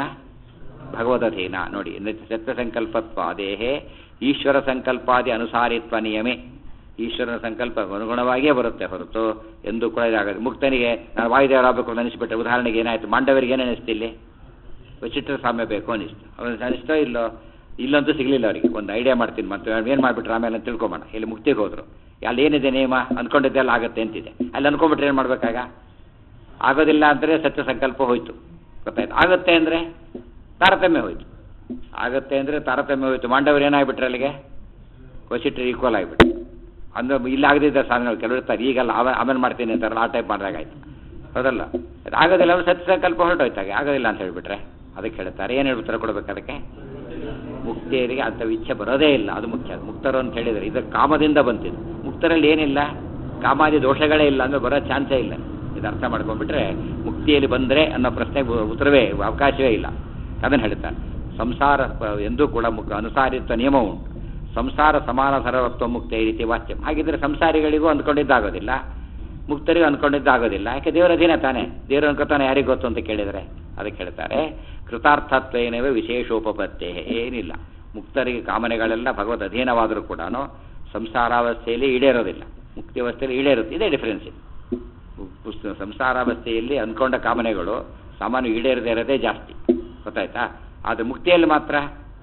ಭಗವದಧೀನ ನೋಡಿ ನಿತ್ಯ ಸತ್ಯ ಸಂಕಲ್ಪತ್ವ ದೇಹೇ ಈಶ್ವರ ಸಂಕಲ್ಪಾದಿ ಅನುಸಾರಿತ್ವ ನಿಯಮೆ ಈಶ್ವರನ ಸಂಕಲ್ಪ ಅನುಗುಣವಾಗಿಯೇ ಬರುತ್ತೆ ಹೊರತು ಎಂದು ಕೂಡ ಇದಾಗದು ಮುಕ್ತನಿಗೆ ನಾನು ವಾಯುದೇವರಾಗಬೇಕು ಅಂತ ಅನಿಸ್ಬಿಟ್ಟೆ ಉದಾಹರಣೆಗೆ ಏನಾಯಿತು ಮಾಂಡವರಿಗೆ ಏನು ಅನಿಸ್ತು ಇಲ್ಲಿ ವಿಚಿತ್ರ ಸಾಮ್ಯ ಬೇಕು ಅನಿಸ್ತು ಅವ್ರಿಗೆ ಅನಿಸ್ತೋ ಇಲ್ಲೋ ಇಲ್ಲಂತೂ ಸಿಗಲಿಲ್ಲ ಅವರಿಗೆ ಒಂದು ಐಡಿಯಾ ಮಾಡ್ತೀನಿ ಮತ್ತೆ ಏನು ಮಾಡಿಬಿಟ್ರೆ ಆಮೇಲೆ ಅಂತ ತಿಳ್ಕೊಂಬೋಣ ಇಲ್ಲಿ ಮುಕ್ತಿಗೆ ಹೋದರು ಅಲ್ಲಿ ಏನಿದೆ ನಿಯಮ ಅಂದ್ಕೊಂಡಿದ್ದೆಲ್ಲ ಆಗುತ್ತೆ ಅಂತಿದೆ ಅಲ್ಲಿ ಅನ್ಕೊಂಡ್ಬಿಟ್ರೆ ಏನು ಮಾಡಬೇಕಾಗ ಆಗೋದಿಲ್ಲ ಅಂದರೆ ಸತ್ಯ ಸಂಕಲ್ಪ ಹೋಯ್ತು ಗೊತ್ತಾಯ್ತು ಆಗುತ್ತೆ ಅಂದರೆ ತಾರತಮ್ಯ ಹೋಯ್ತು ಆಗುತ್ತೆ ಅಂದರೆ ತಾರತಮ್ಯ ಹೋಯ್ತು ಮಾಂಡವರು ಏನಾಗ್ಬಿಟ್ರೆ ಅಲ್ಲಿಗೆ ಕೊಸಿಟ್ರಿ ಈಕ್ವಲ್ ಆಗಿಬಿಟ್ಟು ಅಂದ್ರೆ ಇಲ್ಲಿ ಆಗದಿದ್ದ ಸಾಧನೆಗಳು ಕೆಲವರು ಇರ್ತಾರೆ ಈಗಲ್ಲ ಆಮೇಲೆ ಆಮೇಲೆ ಮಾಡ್ತೀನಿ ಅಂತಾರಲ್ಲ ಆ ಟೈಪ್ ಮಾಡಿದಾಗ ಆಯ್ತು ಹೌದಲ್ಲ ಅದು ಆಗೋದಿಲ್ಲ ಅವ್ರು ಸತ್ಯ ಸಂಕಲ್ಪ ಹೊರಟೋಯ್ತಾಗೆ ಆಗೋದಿಲ್ಲ ಅಂತ ಹೇಳ್ಬಿಟ್ರೆ ಅದಕ್ಕೆ ಹೇಳ್ತಾರೆ ಏನು ಹೇಳ್ಬಿಡ್ತಾರೆ ಕೊಡ್ಬೇಕು ಅದಕ್ಕೆ ಮುಕ್ತಿಯರಿಗೆ ಅಂಥ ಇಚ್ಛೆ ಬರೋದೇ ಇಲ್ಲ ಅದು ಮುಖ್ಯ ಮುಕ್ತರು ಅಂತ ಹೇಳಿದರೆ ಇದು ಕಾಮದಿಂದ ಬಂತಿದ್ದು ಮುಕ್ತರಲ್ಲಿ ಏನಿಲ್ಲ ಕಾಮಾದಿ ದೋಷಗಳೇ ಇಲ್ಲ ಅಂದ್ರೆ ಬರೋ ಚಾನ್ಸೇ ಇಲ್ಲ ಇದು ಅರ್ಥ ಮಾಡ್ಕೊಂಡ್ಬಿಟ್ರೆ ಮುಕ್ತಿಯಲ್ಲಿ ಬಂದರೆ ಅನ್ನೋ ಪ್ರಶ್ನೆ ಉತ್ತರವೇ ಅವಕಾಶವೇ ಇಲ್ಲ ಅದನ್ನು ಹೇಳ್ತಾನೆ ಸಂಸಾರ ಪ- ಎಂದೂ ಕೂಡ ಮುಖ ಅನುಸಾರಿತ್ವ ನಿಯಮ ಉಂಟು ಸಂಸಾರ ಸಮಾನ ಸರ್ವತ್ವ ಮುಕ್ತ ಈ ರೀತಿ ವಾಚ್ಯ ಹಾಗಿದ್ರೆ ಸಂಸಾರಿಗಳಿಗೂ ಅಂದ್ಕೊಂಡಿದ್ದಾಗೋದಿಲ್ಲ ಮುಕ್ತರಿಗೂ ಅಂದ್ಕೊಂಡಿದ್ದಾಗೋದಿಲ್ಲ ಯಾಕೆ ದೇವರ ಅಧೀನ ತಾನೆ ದೇವರು ಅನ್ಕೋತಾನೆ ಯಾರಿಗೆ ಗೊತ್ತು ಅಂತ ಕೇಳಿದರೆ ಅದಕ್ಕೆ ಹೇಳ್ತಾರೆ ಕೃತಾರ್ಥತ್ವೇನವೇ ವಿಶೇಷೋಪಪತ್ತೇ ಏನಿಲ್ಲ ಮುಕ್ತರಿಗೆ ಕಾಮನೆಗಳೆಲ್ಲ ಭಗವದ್ ಅಧೀನವಾದರೂ ಕೂಡ ಸಂಸಾರಾವಸ್ಥೆಯಲ್ಲಿ ಈಡೇರೋದಿಲ್ಲ ಮುಕ್ತಿ ಅವಸ್ಥೆಯಲ್ಲಿ ಈಡೇರುತ್ತೆ ಇದೇ ಡಿಫರೆನ್ಸ್ ಇದು ಪುಸ್ತ ಸಂಸಾರಾವಸ್ಥೆಯಲ್ಲಿ ಅಂದ್ಕೊಂಡ ಕಾಮನೆಗಳು ಸಾಮಾನ್ಯ ಈಡೇರದೇ ಇರೋದೇ ಜಾಸ್ತಿ ಗೊತ್ತಾಯ್ತಾ ಆದರೆ ಮುಕ್ತಿಯಲ್ಲಿ ಮಾತ್ರ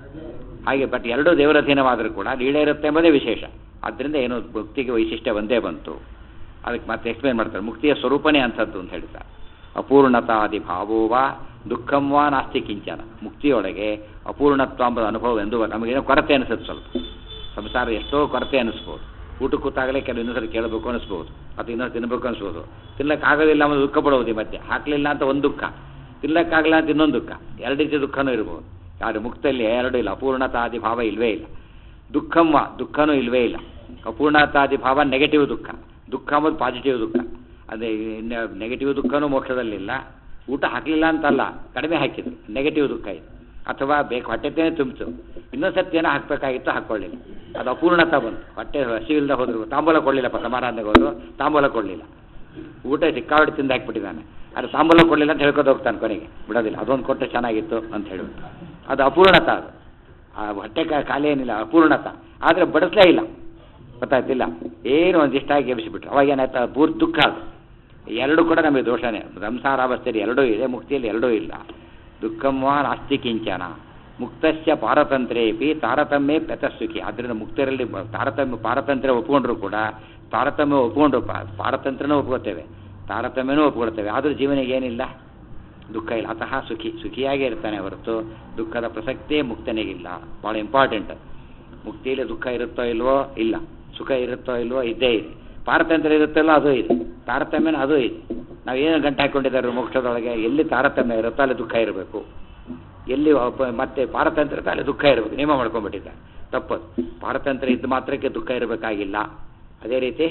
ಹಾಗೆ ಬಟ್ ಎರಡೂ ದೇವರ ಅಧೀನವಾದರೂ ಕೂಡ ಅದು ಈಡೇರುತ್ತೆ ಎಂಬುದೇ ವಿಶೇಷ ಆದ್ದರಿಂದ ಏನು ಮುಕ್ತಿಗೆ ವೈಶಿಷ್ಟ್ಯ ಒಂದೇ ಬಂತು ಅದಕ್ಕೆ ಮತ್ತೆ ಎಕ್ಸ್ಪ್ಲೇನ್ ಮಾಡ್ತಾರೆ ಮುಕ್ತಿಯ ಸ್ವರೂಪನೇ ಅಂಥದ್ದು ಅಂತ ಹೇಳ್ತಾರೆ ಅಪೂರ್ಣತಾದಿ ಭಾವೋವಾ ದುಃಖಂ ವಾ ನಾಸ್ತಿ ಕಿಂಚನ ಮುಕ್ತಿಯೊಳಗೆ ಅಪೂರ್ಣತ್ವ ಎಂಬ ಅನುಭವ ಎಂದು ನಮಗೇನೋ ಕೊರತೆ ಅನಿಸುತ್ತೆ ಸ್ವಲ್ಪ ಸಂಸಾರ ಎಷ್ಟೋ ಕೊರತೆ ಅನಿಸ್ಬೋದು ಊಟ ಕೂತಾಗಲೇ ಕೆಲವು ಇನ್ನೊಂದ್ಸರಿ ಕೇಳಬೇಕು ಅನಿಸ್ಬೋದು ಅಥವಾ ಇನ್ನೊಂದು ತಿನ್ನಬೇಕು ಅನಿಸ್ಬೋದು ತಿನ್ನಕ್ಕಾಗೋದಿಲ್ಲ ಅನ್ನೋ ದುಃಖ ಪಡೋದು ಈ ಮಧ್ಯೆ ಹಾಕಲಿಲ್ಲ ಅಂತ ಒಂದು ದುಃಖ ತಿನ್ನಕ್ಕಾಗಲ್ಲ ಅಂತ ಇನ್ನೊಂದು ದುಃಖ ಎರಡು ರೀತಿ ದುಃಖನೂ ಇರ್ಬೋದು ಆದರೆ ಮುಕ್ತಲ್ಲಿ ಎರಡು ಇಲ್ಲ ಅಪೂರ್ಣತಾದಿ ಭಾವ ಇಲ್ವೇ ಇಲ್ಲ ದುಃಖಂವ ದುಃಖನೂ ಇಲ್ವೇ ಇಲ್ಲ ಅಪೂರ್ಣತಾದಿ ಭಾವ ನೆಗೆಟಿವ್ ದುಃಖ ದುಃಖ ಅಂಬುದು ಪಾಸಿಟಿವ್ ದುಃಖ ಅದೇ ನೆಗೆಟಿವ್ ದುಃಖನೂ ಮೋಕ್ಷದಲ್ಲಿಲ್ಲ ಊಟ ಹಾಕಲಿಲ್ಲ ಅಂತಲ್ಲ ಕಡಿಮೆ ಹಾಕಿದ್ರು ನೆಗೆಟಿವ್ ದುಃಖ ಇದು ಅಥವಾ ಬೇಕು ಹೊಟ್ಟೆತೇನೆ ತುಂಬಿತು ಇನ್ನೊಂದು ಸತಿ ಏನೋ ಹಾಕಬೇಕಾಗಿತ್ತು ಹಾಕ್ಕೊಳ್ಳಿಲ್ಲ ಅದು ಅಪೂರ್ಣತ ಬಂತು ಹೊಟ್ಟೆ ಹಸಿವಿಲ್ಲದೆ ಹೋದ್ರು ತಾಂಬೂಲ ಕೊಡಲಿಲ್ಲಪ್ಪ ಸಮಾರಾಧನೆಗೆ ಹೋದ್ರು ತಾಂಬೂಲ ಕೊಡಲಿಲ್ಲ ಊಟ ಸಿಕ್ಕಾಬಿಟ್ಟು ತಿಂದು ಹಾಕ್ಬಿಟ್ಟಿದ್ದಾನೆ ಅದು ತಾಂಬೂಲ ಕೊಡಲಿಲ್ಲ ಅಂತ ಹೇಳ್ಕೊತ ಹೋಗ್ತಾನೆ ಕೊನೆಗೆ ಬಿಡೋದಿಲ್ಲ ಅದೊಂದು ಕೊಟ್ಟರೆ ಚೆನ್ನಾಗಿತ್ತು ಅಂತ ಹೇಳ್ಬಿಟ್ಟು ಅದು ಅಪೂರ್ಣತ ಅದು ಆ ಹೊಟ್ಟೆ ಕಾ- ಖಾಲಿ ಏನಿಲ್ಲ ಅಪೂರ್ಣತ ಆದರೆ ಬಡಿಸ್ಲೇ ಇಲ್ಲ ಗೊತ್ತಾಯ್ತಿಲ್ಲ ಏನು ಒಂದಿಷ್ಟಾಗಿ ಎಬ್ಸಿಬಿಟ್ರು ಅವಾಗ ಏನಾಯ್ತು ಅದು ಪೂರ್ತಿ ದುಃಖ ಅದು ಎರಡು ಕೂಡ ನಮಗೆ ದೋಷನೇ ಸಂಸಾರಾವಸ್ಥೆಯಲ್ಲಿ ಎರಡೂ ಇದೆ ಮುಕ್ತಿಯಲ್ಲಿ ಎರಡೂ ಇಲ್ಲ ದುಃಖಂವಾ ನಾಸ್ತಿ ಕಿಂಚನ ಮುಕ್ತಸ್ಯ ಪಾರತಂತ್ರೇಪಿ ತಾರತಮ್ಯೇ ಪೆತಸುಖಿ ಆದ್ದರಿಂದ ಮುಕ್ತರಲ್ಲಿ ಬ- ತಾರತಮ್ಯ ಪಾರತಂತ್ರ್ಯ ಒಪ್ಕೊಂಡ್ರು ಕೂಡ ತಾರತಮ್ಯ ಒಪ್ಕೊಂಡ್ರು ಪಾ- ಪಾರತಂತ್ರ್ಯನೂ ಒಪ್ಕೋತೇವೆ ತಾರತಮ್ಯನೂ ಒಪ್ಕೊಳ್ತೇವೆ ಆದರೂ ಜೀವನಿಗೆ ಏನಿಲ್ಲ ದುಃಖ ಇಲ್ಲ ಅತಃ ಸುಖಿ ಸುಖಿಯಾಗೇ ಇರ್ತಾನೆ ಹೊರತು ದುಃಖದ ಪ್ರಸಕ್ತಿಯೇ ಮುಕ್ತನಿಗಿಲ್ಲ ಭಾಳ ಇಂಪಾರ್ಟೆಂಟ್ ಮುಕ್ತಿಯಲ್ಲಿ ದುಃಖ ಇರುತ್ತೋ ಇಲ್ವೋ ಇಲ್ಲ ಸುಖ ಇರುತ್ತೋ ಇಲ್ವೋ ಇದ್ದೇ ಇದೆ ಪಾರತಂತ್ರ್ಯ ಇರುತ್ತಲ್ಲೋ ಅದು ಇದೆ ತಾರತಮ್ಯನ ಅದು ಇದೆ ನಾವು ಏನು ಗಂಟೆ ಹಾಕ್ಕೊಂಡಿದ್ದಾರೆ ಮೋಕ್ಷದೊಳಗೆ ಎಲ್ಲಿ ತಾರತಮ್ಯ ಇರುತ್ತೋ ಅಲ್ಲಿ ದುಃಖ ಇರಬೇಕು ಎಲ್ಲಿ ಒಬ್ಬ- ಮತ್ತೆ ಪಾರತಂತ್ರ್ಯ ಇರುತ್ತೋ ಅಲ್ಲಿ ದುಃಖ ಇರಬೇಕು ನಿಯಮ ಮಾಡ್ಕೊಂಡ್ಬಿಟ್ಟಿದ್ದಾರೆ ತಪ್ಪದು ಪಾರತಂತ್ರ್ಯ ಇದ್ದ ಮಾತ್ರಕ್ಕೆ ದುಃಖ ಇರಬೇಕಾಗಿಲ್ಲ ಅದೇ ರೀತಿ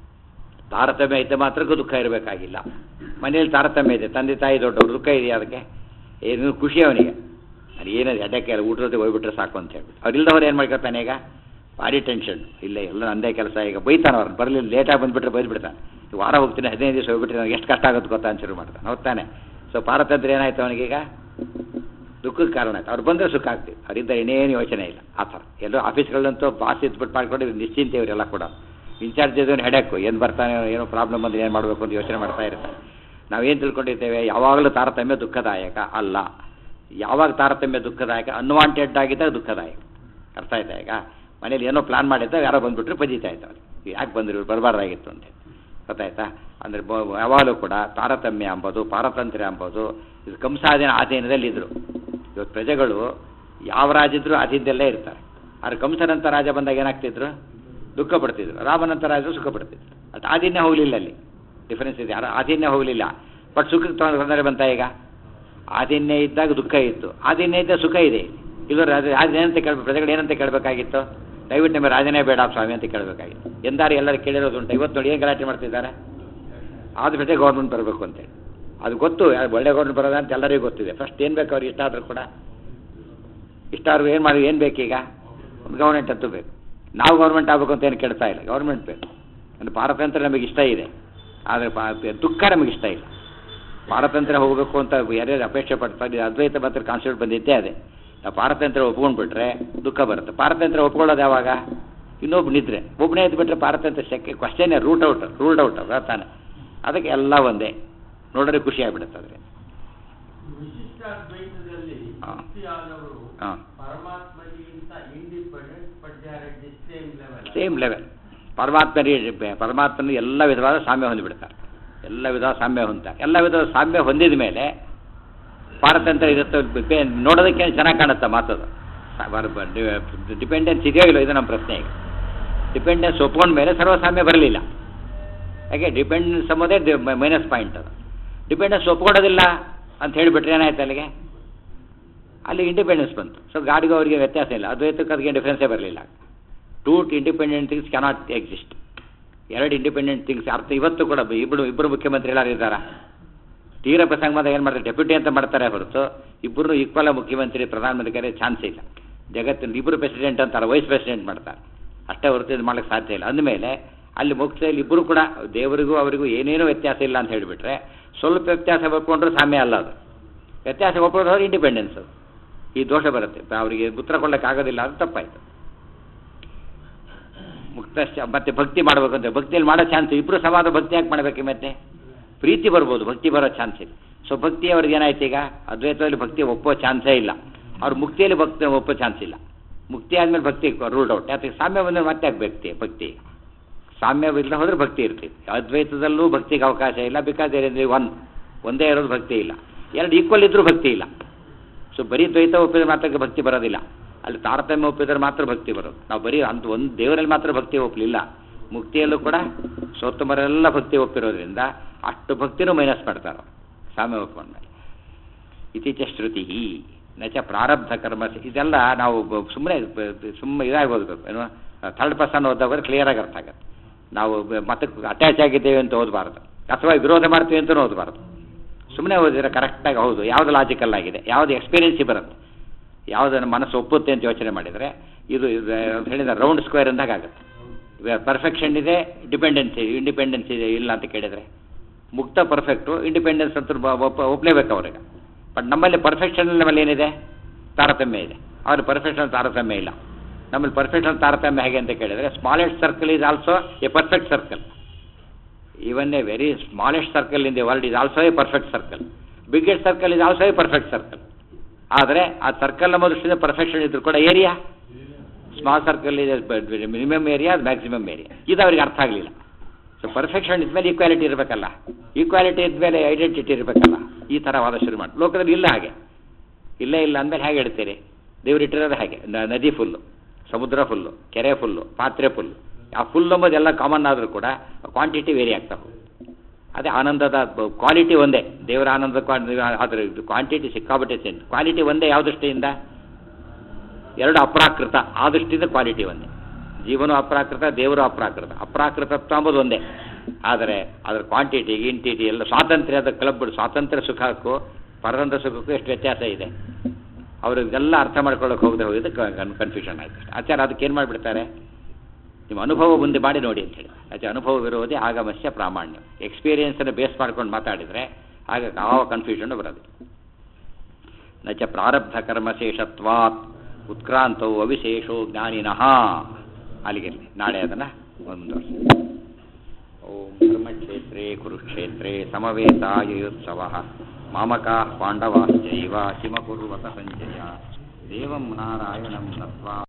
ತಾರತಮ್ಯ ಇದ್ದ ಮಾತ್ರಕ್ಕೂ ದುಃಖ ಇರಬೇಕಾಗಿಲ್ಲ ಮನೆಯಲ್ಲಿ ತಾರತಮ್ಯ ಇದೆ ತಂದೆ ತಾಯಿ ದೊಡ್ಡವರು ದುಃಖ ಇದೆಯಾ ಅದಕ್ಕೆ ಏನು ಖುಷಿ ಅವನಿಗೆ ಅದು ಏನದು ಎಡಕ್ಕೆ ಅಲ್ಲ ಊಟದ ಹೋಗ್ಬಿಟ್ರೆ ಸಾಕು ಅಂತ ಹೇಳ್ಬಿಟ್ಟು ಅವ್ರಿಲ್ದವ್ರು ಏನು ಮಾಡ್ಕೊತಾನೆ ಈಗ ಭಾರಿ ಟೆನ್ಷನ್ ಇಲ್ಲ ಎಲ್ಲ ನಂದೇ ಕೆಲಸ ಈಗ ಬೈತಾನೆ ಅವ್ರನ್ನ ಬರಲಿಲ್ಲ ಲೇಟಾಗಿ ಬಂದುಬಿಟ್ರೆ ಬೈದ್ಬಿಡ್ತಾನೆ ಈ ವಾರ ಹೋಗ್ತೀನಿ ಹದಿನೈದು ದಿವಸ ಹೋಗ್ಬಿಟ್ರೆ ನನಗೆ ಎಷ್ಟು ಕಷ್ಟ ಆಗುತ್ತೆ ಗೊತ್ತಾ ಅಂತ ಶುರು ಮಾಡ್ತಾನೆ ಹೋಗ್ತಾನೆ ಸೊ ಪಾರತಂತ್ರ್ಯ ಏನಾಯ್ತು ಅವನಿಗೀಗ ದುಃಖಕ್ಕೆ ಕಾರಣ ಆಯ್ತು ಅವ್ರು ಬಂದರೆ ಸುಖ ಆಗ್ತೀವಿ ಅವರಿಂದ ಇನ್ನೇನು ಯೋಚನೆ ಇಲ್ಲ ಆ ಥರ ಎಲ್ಲೋ ಆಫೀಸ್ಗಳಂತೂ ಬಾಸ್ ಇದ್ಬಿಟ್ಟು ಮಾಡ್ಕೊಂಡು ಇವ್ರು ನಿಶ್ಚಿಂತೆ ಇವರೆಲ್ಲ ಕೂಡ ಇನ್ಚಾರ್ಜ್ ಇದ್ದವನು ಹೆಡಕ್ಕು ಏನು ಬರ್ತಾನೆ ಏನೋ ಪ್ರಾಬ್ಲಮ್ ಬಂದರೆ ಏನು ಮಾಡಬೇಕು ಅಂತ ಯೋಚನೆ ಮಾಡ್ತಾ ಇರ್ತಾರೆ ನಾವೇನು ತಿಳ್ಕೊಂಡಿದ್ದೇವೆ ಯಾವಾಗಲೂ ತಾರತಮ್ಯ ದುಃಖದಾಯಕ ಅಲ್ಲ ಯಾವಾಗ ತಾರತಮ್ಯ ದುಃಖದಾಯಕ ಅನ್ವಾಂಟೆಡ್ ಆಗಿದ್ದಾಗ ದುಃಖದಾಯಕ ಅರ್ಥ ಆಯ್ತಾ ಈಗ ಮನೇಲಿ ಏನೋ ಪ್ಲಾನ್ ಮಾಡಿದ್ದಾಗ ಯಾರೋ ಬಂದುಬಿಟ್ರೆ ಪಜಿತಾ ಇದ್ದವ್ರು ಯಾಕೆ ಬಂದರು ಇವ್ರು ಬರಬಾರ್ದಾಗಿತ್ತು ಅಂತ ಗೊತ್ತಾಯ್ತಾ ಅಂದರೆ ಬ- ಯಾವಾಗಲೂ ಕೂಡ ತಾರತಮ್ಯ ಅಂಬೋದು ಪಾರತಂತ್ರ್ಯ ಅಂಬೋದು ಇದು ಕಂಸಾಧೀನ ಆಧೀನದಲ್ಲಿ ಇದ್ದರು ಇವತ್ತು ಪ್ರಜೆಗಳು ಯಾವ ರಾಜ ಇದ್ರೂ ಅಧೀನದಲ್ಲೇ ಇರ್ತಾರೆ ಆದ್ರೆ ಕಂಸನಂತ ರಾಜ ಬಂದಾಗ ಏನಾಗ್ತಿದ್ರು ದುಃಖ ಪಡ್ತಿದ್ರು ರಾಮನಂತ ರಾಜರು ಸುಖ ಪಡ್ತಿದ್ರು ಅದು ಆಧೀನ್ಯ ಹೋಗಲಿಲ್ಲ ಅಲ್ಲಿ ಡಿಫರೆನ್ಸ್ ಇದೆ ಯಾರು ಆಧೀನ್ಯ ಹೋಗಲಿಲ್ಲ ಬಟ್ ಸುಖಕ್ಕೆ ತೊಂದರೆ ತೊಂದರೆ ಬಂತ ಈಗ ಆಧೀನ್ಯ ಇದ್ದಾಗ ದುಃಖ ಇತ್ತು ಆಧೀನ್ಯ ಇದ್ದಾಗ ಸುಖ ಇದೆ ಇಲ್ಲ ರಾಜ ರಾಜ ಏನಂತ ಕೇಳ್ಬೇಕು ಪ್ರಜೆಗಳು ಏನಂತ ಕೇಳಬೇಕಾಗಿತ್ತು ದಯವಿಟ್ಟು ನಿಮಗೆ ರಾಜನೇ ಬೇಡ ಸ್ವಾಮಿ ಅಂತ ಕೇಳಬೇಕಾಗಿತ್ತು ಎಂದಾರು ಎಲ್ಲರೂ ಕೇಳಿರೋದುಂಟು ಇವತ್ತು ನೋಡಿ ಏನು ಗಲಾಟೆ ಮಾಡ್ತಿದ್ದಾರೆ ಆದ ಬಿಟ್ಟೆ ಗೌರ್ಮೆಂಟ್ ಬರಬೇಕು ಅಂತೇಳಿ ಅದು ಗೊತ್ತು ಯಾರು ಒಳ್ಳೆ ಗೌರ್ಮೆಂಟ್ ಬರೋದ ಅಂತ ಎಲ್ಲರಿಗೂ ಗೊತ್ತಿದೆ ಫಸ್ಟ್ ಏನು ಬೇಕು ಅವ್ರಿಗೆ ಇಷ್ಟ ಆದರೂ ಕೂಡ ಇಷ್ಟ ಆದ್ರೂ ಏನು ಮಾಡಿ ಏನು ಬೇಕೀಗ ಒಂದು ಗೌರ್ಮೆಂಟ್ ಅಂತೂ ಬೇಕು ನಾವು ಗೌರ್ಮೆಂಟ್ ಆಗಬೇಕು ಅಂತ ಏನು ಕೇಳ್ತಾ ಇಲ್ಲ ಗೌರ್ಮೆಂಟ್ ಬೇಕು ಅಂದರೆ ಪಾರತಂತ್ರ್ಯ ನಮಗೆ ಇಷ್ಟ ಇದೆ ಆದರೆ ಪಾ ದುಃಖ ನಮಗೆ ಇಷ್ಟ ಇಲ್ಲ ಪಾರತಂತ್ರ್ಯ ಹೋಗಬೇಕು ಅಂತ ಯಾರ್ಯಾರು ಅಪೇಕ್ಷೆ ಪಡ್ತಾರೆ ಅದ್ವೈತ ಮಾತ್ರ ಕಾನ್ಸೆಪ್ಟ್ ಬಂದಿದ್ದೇ ಅದೇ ನಾವು ಪಾರತಂತ್ರ್ಯ ಒಪ್ಕೊಂಡ್ಬಿಟ್ರೆ ದುಃಖ ಬರುತ್ತೆ ಪಾರತಂತ್ರ್ಯ ಒಪ್ಕೊಳ್ಳೋದು ಯಾವಾಗ ಇನ್ನೊಬ್ಬ ನಿದ್ರೆ ಒಬ್ಬನೇ ಇದ್ಬಿಟ್ರೆ ಪಾರತಂತ್ರ್ಯ ಶಕ್ಕೆ ಕ್ವಶನೇ ರೂಟ್ ಔಟ್ ರೂಲ್ಡ್ ಔಟ್ ಅದ ತಾನೆ ಅದಕ್ಕೆ ಎಲ್ಲ ಒಂದೇ ನೋಡಿದ್ರೆ ಖುಷಿ ಆಗ್ಬಿಡುತ್ತೆ ಆದರೆ ವಿಶಿಷ್ಟಾದ್ವೈತದಲ್ಲಿ ಹಾ. ಮುಕ್ತಿಯಾದವರು ಹಾ. ಪರಮಾತ್ಮನಿಗಿಂತ independent but they are at the same level same level ಪರಮಾತ್ಮನಿಗೆ ಪರಮಾತ್ಮನ ಎಲ್ಲ ವಿಧವಾದ ಸಾಮ್ಯ ಹೊಂದಿಬಿಡ್ತಾರೆ ಎಲ್ಲ ವಿಧವಾದ ಸಾಮ್ಯ ಹೊಂದ್ತಾರೆ ಎಲ್ಲ ವಿಧವಾದ ಸಾಮ್ಯ ಹೊಂದಿದ ಮೇಲೆ ಪಾರತಂತ್ರ್ಯ ಇರುತ್ತೆ ಬೆ- ನೋಡೋದಕ್ಕೆ ಚೆನ್ನಾಗಿ ಕಾಣುತ್ತೆ ಮಾತದು ಡಿಪೆಂಡೆನ್ಸ್ ಇದೆಯೋ ಇಲ್ಲೋ ಇದು ನಮ್ಮ ಪ್ರಶ್ನೆ ಈಗ ಡಿಪೆಂಡೆನ್ಸ್ ಒಪ್ಕೊಂಡ ಮೇಲೆ ಸರ್ವಸಾಮ್ಯ ಬರಲಿಲ್ಲ ಯಾಕೆ ಡಿಪೆಂಡೆನ್ಸ್ ಎಂಬುದೇ ಮೈನಸ್ ಪಾಯಿಂಟ್ ಅದು ಡಿಪೆಂಡೆನ್ಸ್ ಒಪ್ಕೊಳ್ಳೋದಿಲ್ಲ ಅಂತ ಹೇಳಿಬಿಟ್ರೆ ಏನಾಯ್ತು ಅಲ್ಲಿಗೆ ಅಲ್ಲಿ ಇಂಡಿಪೆಂಡೆನ್ಸ್ ಬಂತು ಸೊ ಗಾಡಿಗೂ ಅವರಿಗೆ ವ್ಯತ್ಯಾಸ ಇಲ್ಲ ಅದ್ವೈತಕ್ಕೆ ಅದಕ್ಕೆ ಡಿಫ್ರೆನ್ಸೇ ಬರಲಿಲ್ಲ two independent things cannot exist ಎರಡು ಇಂಡಿಪೆಂಡೆಂಟ್ ಥಿಂಗ್ಸ್ ಅರ್ಥ ಇವತ್ತು ಕೂಡ ಇಬ್ಬರು ಇಬ್ಬರು ಮುಖ್ಯಮಂತ್ರಿ ಎಲ್ಲರೂ ಇದ್ದಾರಾ ತೀರ ಪ್ರಸಂಗ ಬಂದಾಗ ಏನು ಮಾಡ್ತಾರೆ ಡೆಪ್ಯೂಟಿ ಅಂತ ಮಾಡ್ತಾರೆ ಹೊರತು ಇಬ್ಬರು ಈಕ್ವಲ್ ಮುಖ್ಯಮಂತ್ರಿ ಪ್ರಧಾನಮಂತ್ರಿ ಚಾನ್ಸ್ ಇಲ್ಲ ಜಗತ್ತಿನ ಇಬ್ಬರು ಪ್ರೆಸಿಡೆಂಟ್ ಅಂತಾರೆ ವೈಸ್ ಪ್ರೆಸಿಡೆಂಟ್ ಮಾಡ್ತಾರೆ ಅಷ್ಟೇ ಹೊರತು ಇದು ಮಾಡ್ಲಿಕ್ಕೆ ಸಾಧ್ಯ ಇಲ್ಲ ಅಂದಮೇಲೆ ಅಲ್ಲಿ ಮುಕ್ತಿಯಲ್ಲಿ ಇಬ್ಬರು ಕೂಡ ದೇವರಿಗೂ ಅವರಿಗೂ ಏನೇನೂ ವ್ಯತ್ಯಾಸ ಇಲ್ಲ ಅಂತ ಹೇಳಿಬಿಟ್ರೆ ಸ್ವಲ್ಪ ವ್ಯತ್ಯಾಸ ಒಪ್ಕೊಂಡ್ರೆ ಸಾಮ್ಯ ಅಲ್ಲ ಅದು ವ್ಯತ್ಯಾಸ ಒಪ್ಕೊಂಡ್ರೆ ಇಂಡಿಪೆಂಡೆನ್ಸ್ ಅದು ಈ ದೋಷ ಬರುತ್ತೆ ಅವರಿಗೆ ಉತ್ತರ ಕೊಡಲಿಕ್ಕೆ ಆಗೋದಿಲ್ಲ ಅದು ತಪ್ಪಾಯಿತು ಮುಕ್ತ ಮತ್ತೆ ಭಕ್ತಿ ಮಾಡ್ಬೇಕು ಅಂತ ಭಕ್ತಿಯಲ್ಲಿ ಮಾಡೋ ಚಾನ್ಸ್ ಇಬ್ಬರು ಸಮಾನ ಭಕ್ತಿ ಯಾಕೆ ಮಾಡಬೇಕು ಮತ್ತೆ ಪ್ರೀತಿ ಬರ್ಬೋದು ಭಕ್ತಿ ಬರೋ ಚಾನ್ಸ್ ಇಲ್ಲ ಸೊ ಭಕ್ತಿ ಅವ್ರಿಗೆ ಏನಾಯ್ತು ಈಗ ಅದ್ವೈತದಲ್ಲಿ ಭಕ್ತಿ ಒಪ್ಪೋ ಚಾನ್ಸೇ ಇಲ್ಲ ಅವ್ರು ಮುಕ್ತಿಯಲ್ಲಿ ಭಕ್ತಿ ಒಪ್ಪೋ ಚಾನ್ಸ್ ಇಲ್ಲ ಮುಕ್ತಿ ಆದಮೇಲೆ ಭಕ್ತಿ ರೂಲ್ಡ್ ಔಟ್ ಯಾಕೆ ಸಾಮ್ಯ ಬಂದರೆ ಮತ್ತೆ ಯಾಕೆ ಭಕ್ತಿ ಭಕ್ತಿ ಸಾಮ್ಯವಿಲ್ಲ ಹೋದ್ರೆ ಭಕ್ತಿ ಇರ್ತಿತ್ತು ಅದ್ವೈತದಲ್ಲೂ ಭಕ್ತಿಗೆ ಅವಕಾಶ ಇಲ್ಲ ಬಿಕಾಸ್ ಏನಿದೆ ಒನ್ ಒಂದೇ ಇರೋದು ಭಕ್ತಿ ಇಲ್ಲ ಎರಡು ಈಕ್ವಲ್ ಇದ್ರೂ ಭಕ್ತಿ ಇಲ್ಲ ಸೊ ಬರೀ ದ್ವೈತ ಒಪ್ಪಿದ್ರೆ ಮಾತ್ರ ಭಕ್ತಿ ಬರೋದಿಲ್ಲ ಅಲ್ಲಿ ತಾರತಮ್ಯ ಒಪ್ಪಿದ್ರೆ ಮಾತ್ರ ಭಕ್ತಿ ಬರೋದು ನಾವು ಬರೀ ಅಂತ ಒಂದು ದೇವರಲ್ಲಿ ಮಾತ್ರ ಭಕ್ತಿ ಒಪ್ಪಲಿಲ್ಲ ಮುಕ್ತಿಯಲ್ಲೂ ಕೂಡ ಸೋತ್ತಮರೆಲ್ಲ ಭಕ್ತಿ ಒಪ್ಪಿರೋದ್ರಿಂದ ಅಷ್ಟು ಭಕ್ತಿನೂ ಮೈನಸ್ ಮಾಡ್ತಾರೆ ಸಾಮ್ಯ ಒಪ್ಕೊಂಡ್ಮೇಲೆ ಇತ್ತೀಚ ಶ್ರುತಿ ನಚ ಪ್ರಾರಬ್ಧ ಕರ್ಮ ಇದೆಲ್ಲ ನಾವು ಸುಮ್ಮನೆ ಸುಮ್ಮನೆ ಇದಾಗಿ ಓದಬೇಕು ಏನು ಥರ್ಡ್ ಪರ್ಸನ್ ಓದಿದಾಗ ಕ್ಲಿಯರಾಗಿ ಅರ್ಥ ಆಗುತ್ತೆ ನಾವು ಬ- ಮತಕ್ಕೆ ಅಟ್ಯಾಚ್ ಆಗಿದ್ದೇವೆ ಅಂತ ಓದಬಾರ್ದು ಅಥವಾ ವಿರೋಧ ಮಾಡ್ತೀವಿ ಅಂತಲೂ ಓದಬಾರ್ದು ಸುಮ್ಮನೆ ಓದಿದ್ರೆ ಕರೆಕ್ಟಾಗಿ ಹೌದು ಯಾವುದು ಲಾಜಿಕಲ್ ಆಗಿದೆ ಯಾವುದು ಎಕ್ಸ್ಪೀರಿಯನ್ಸಿ ಬರುತ್ತೆ ಯಾವುದನ್ನು ಮನಸ್ಸು ಒಪ್ಪುತ್ತೆ ಅಂತ ಯೋಚನೆ ಮಾಡಿದರೆ ಇದು ಇದು ಅಂತ ಹೇಳಿದ ರೌಂಡ್ ಸ್ಕ್ವೇರ್ ಅಂದಾಗ ಆಗುತ್ತೆ ಪರ್ಫೆಕ್ಷನ್ ಇದೆ ಡಿಪೆಂಡೆನ್ಸಿ ಇಂಡಿಪೆಂಡೆನ್ಸ್ ಇದೆ ಇಲ್ಲ ಅಂತ ಕೇಳಿದರೆ ಮುಕ್ತ ಪರ್ಫೆಕ್ಟು ಇಂಡಿಪೆಂಡೆನ್ಸ್ ಅಂತ ಬ- ಒಪ್ಪ ಒಪ್ಪಲೇಬೇಕು ಅವ್ರಿಗೆ ಬಟ್ ನಮ್ಮಲ್ಲಿ ಪರ್ಫೆಕ್ಷನ್ ನಮ್ಮಲ್ಲಿ ಏನಿದೆ ತಾರತಮ್ಯ ಇದೆ ಅವ್ರ ಪರ್ಫೆಕ್ಷನ್ ತಾರತಮ್ಯ ಇಲ್ಲ ನಮ್ಮಲ್ಲಿ ಪರ್ಫೆಕ್ಷನ್ ತಾರತಮ್ಯ ಹೇಗೆ ಅಂತ ಕೇಳಿದರೆ smallest circle is also a perfect circle even a very smallest circle in the world is also a perfect circle biggest circle is also a perfect circle ಆದರೆ ಆ ಸರ್ಕಲ್ ನಮ್ಮ ದೃಷ್ಟಿಯಿಂದ ಪರ್ಫೆಕ್ಷನ್ ಇದ್ರು ಕೂಡ ಏರಿಯಾ ಸ್ಮಾಲ್ ಸರ್ಕಲ್ ಇದೆ minimum area ಅದು maximum area ಇದು ಅವ್ರಿಗೆ ಅರ್ಥ ಆಗಲಿಲ್ಲ ಸೊ ಪರ್ಫೆಕ್ಷನ್ ಇದ್ಮೇಲೆ ಈಕ್ವಾಲಿಟಿ ಇರಬೇಕಲ್ಲ ಈಕ್ವಾಲಿಟಿ ಇದ್ಮೇಲೆ ಐಡೆಂಟಿಟಿ ಇರಬೇಕಲ್ಲ ಈ ಥರ ವಾದ ಶುರು ಮಾಡಿ ಲೋಕದಲ್ಲಿ ಇಲ್ಲ ಹಾಗೆ ಇಲ್ಲೇ ಇಲ್ಲ ಅಂದಮೇಲೆ ಹೇಗೆ ಹೇಳ್ತೀರಿ ದೇವ್ರು ಇಟ್ಟಿರೋದು ಹಾಗೆ ನ- ನದಿ ಫುಲ್ಲು ಸಮುದ್ರ ಫುಲ್ಲು ಕೆರೆ ಫುಲ್ಲು ಪಾತ್ರೆ ಫುಲ್ಲು ಆ ಫುಲ್ ಎಂಬುದು ಎಲ್ಲ ಕಾಮನ್ ಆದರೂ ಕೂಡ ಕ್ವಾಂಟಿಟಿ ವೇರಿ ಆಗ್ತಾ ಹೋಗುತ್ತೆ ಅದೇ ಆನಂದದ ಕ್ವಾಲಿಟಿ ಒಂದೇ ದೇವರ ಆನಂದ ಅದರ ಕ್ವಾಂಟಿಟಿ ಸಿಕ್ಕಾಬಿಟ್ಟೆ ಚೇಂಜ್ ಕ್ವಾಲಿಟಿ ಒಂದೇ ಯಾವ ದೃಷ್ಟಿಯಿಂದ ಎರಡು ಅಪ್ರಾಕೃತ ಆ ದೃಷ್ಟಿಯಿಂದ ಕ್ವಾಲಿಟಿ ಒಂದೇ ಜೀವನ ಅಪ್ರಾಕೃತ ದೇವರು ಅಪ್ರಾಕೃತ ಅಪ್ರಾಕೃತತ್ವ ಅಂಬುದು ಒಂದೇ ಆದರೆ ಅದರ ಕ್ವಾಂಟಿಟಿ ಇಂಟಿಟಿ ಎಲ್ಲ ಸ್ವಾತಂತ್ರ್ಯದ ಕ್ಲಬ್ ಸ್ವಾತಂತ್ರ್ಯ ಸುಖಕ್ಕೂ ಪರದಂತ ಸುಖಕ್ಕೂ ಎಷ್ಟು ವ್ಯತ್ಯಾಸ ಇದೆ ಅವರು ಇದೆಲ್ಲ ಅರ್ಥ ಮಾಡ್ಕೊಳ್ಳೋಕೆ ಹೋಗದೆ ಹೋಗಿದ್ದು ಕನ್ಫ್ಯೂಷನ್ ಆಯ್ತು ಆಚಾರ ಅದಕ್ಕೆ ಏನು ಮಾಡಿಬಿಡ್ತಾರೆ ನಿಮ್ಮ ಅನುಭವ ಮುಂದೆ ಮಾಡಿ ನೋಡಿ ಅಂತ ಹೇಳಿ ಆಚೆ ಅನುಭವ ವಿರೋಧಿ ಆಗಮಸ್ಯ ಪ್ರಾಮಾಣ್ಯ ಎಕ್ಸ್ಪೀರಿಯನ್ಸನ್ನು ಬೇಸ್ ಮಾಡ್ಕೊಂಡು ಮಾತಾಡಿದರೆ ಆಗ ಯಾವ ಕನ್ಫ್ಯೂಷನ್ ಬರೋದು ನ ಚ ಪ್ರಾರಬ್ಧ ಕರ್ಮಶೇಷತ್ವಾತ್ ಉತ್ಕ್ರಾಂತವು ಅವಿಶೇಷೋ ಜ್ಞಾನಿನಃ ಅಲ್ಲಿಗೆ ನಾಳೆ ಅದನ್ನು ಒಂದು ವರ್ಷ ಓಂ ಧರ್ಮಕ್ಷೇತ್ರೇ ಕುರುಕ್ಷೇತ್ರೇ ಸಮವೇತಾಯುತ್ಸವ ಮಾಮಕಾ ಪಾಂಡವಾಶ್ಚೈವ ಕಿಮಕುರ್ವತ ಸಂಜಯ ದೇವಂ ನಾರಾಯಣಂ ನತ್ವಾ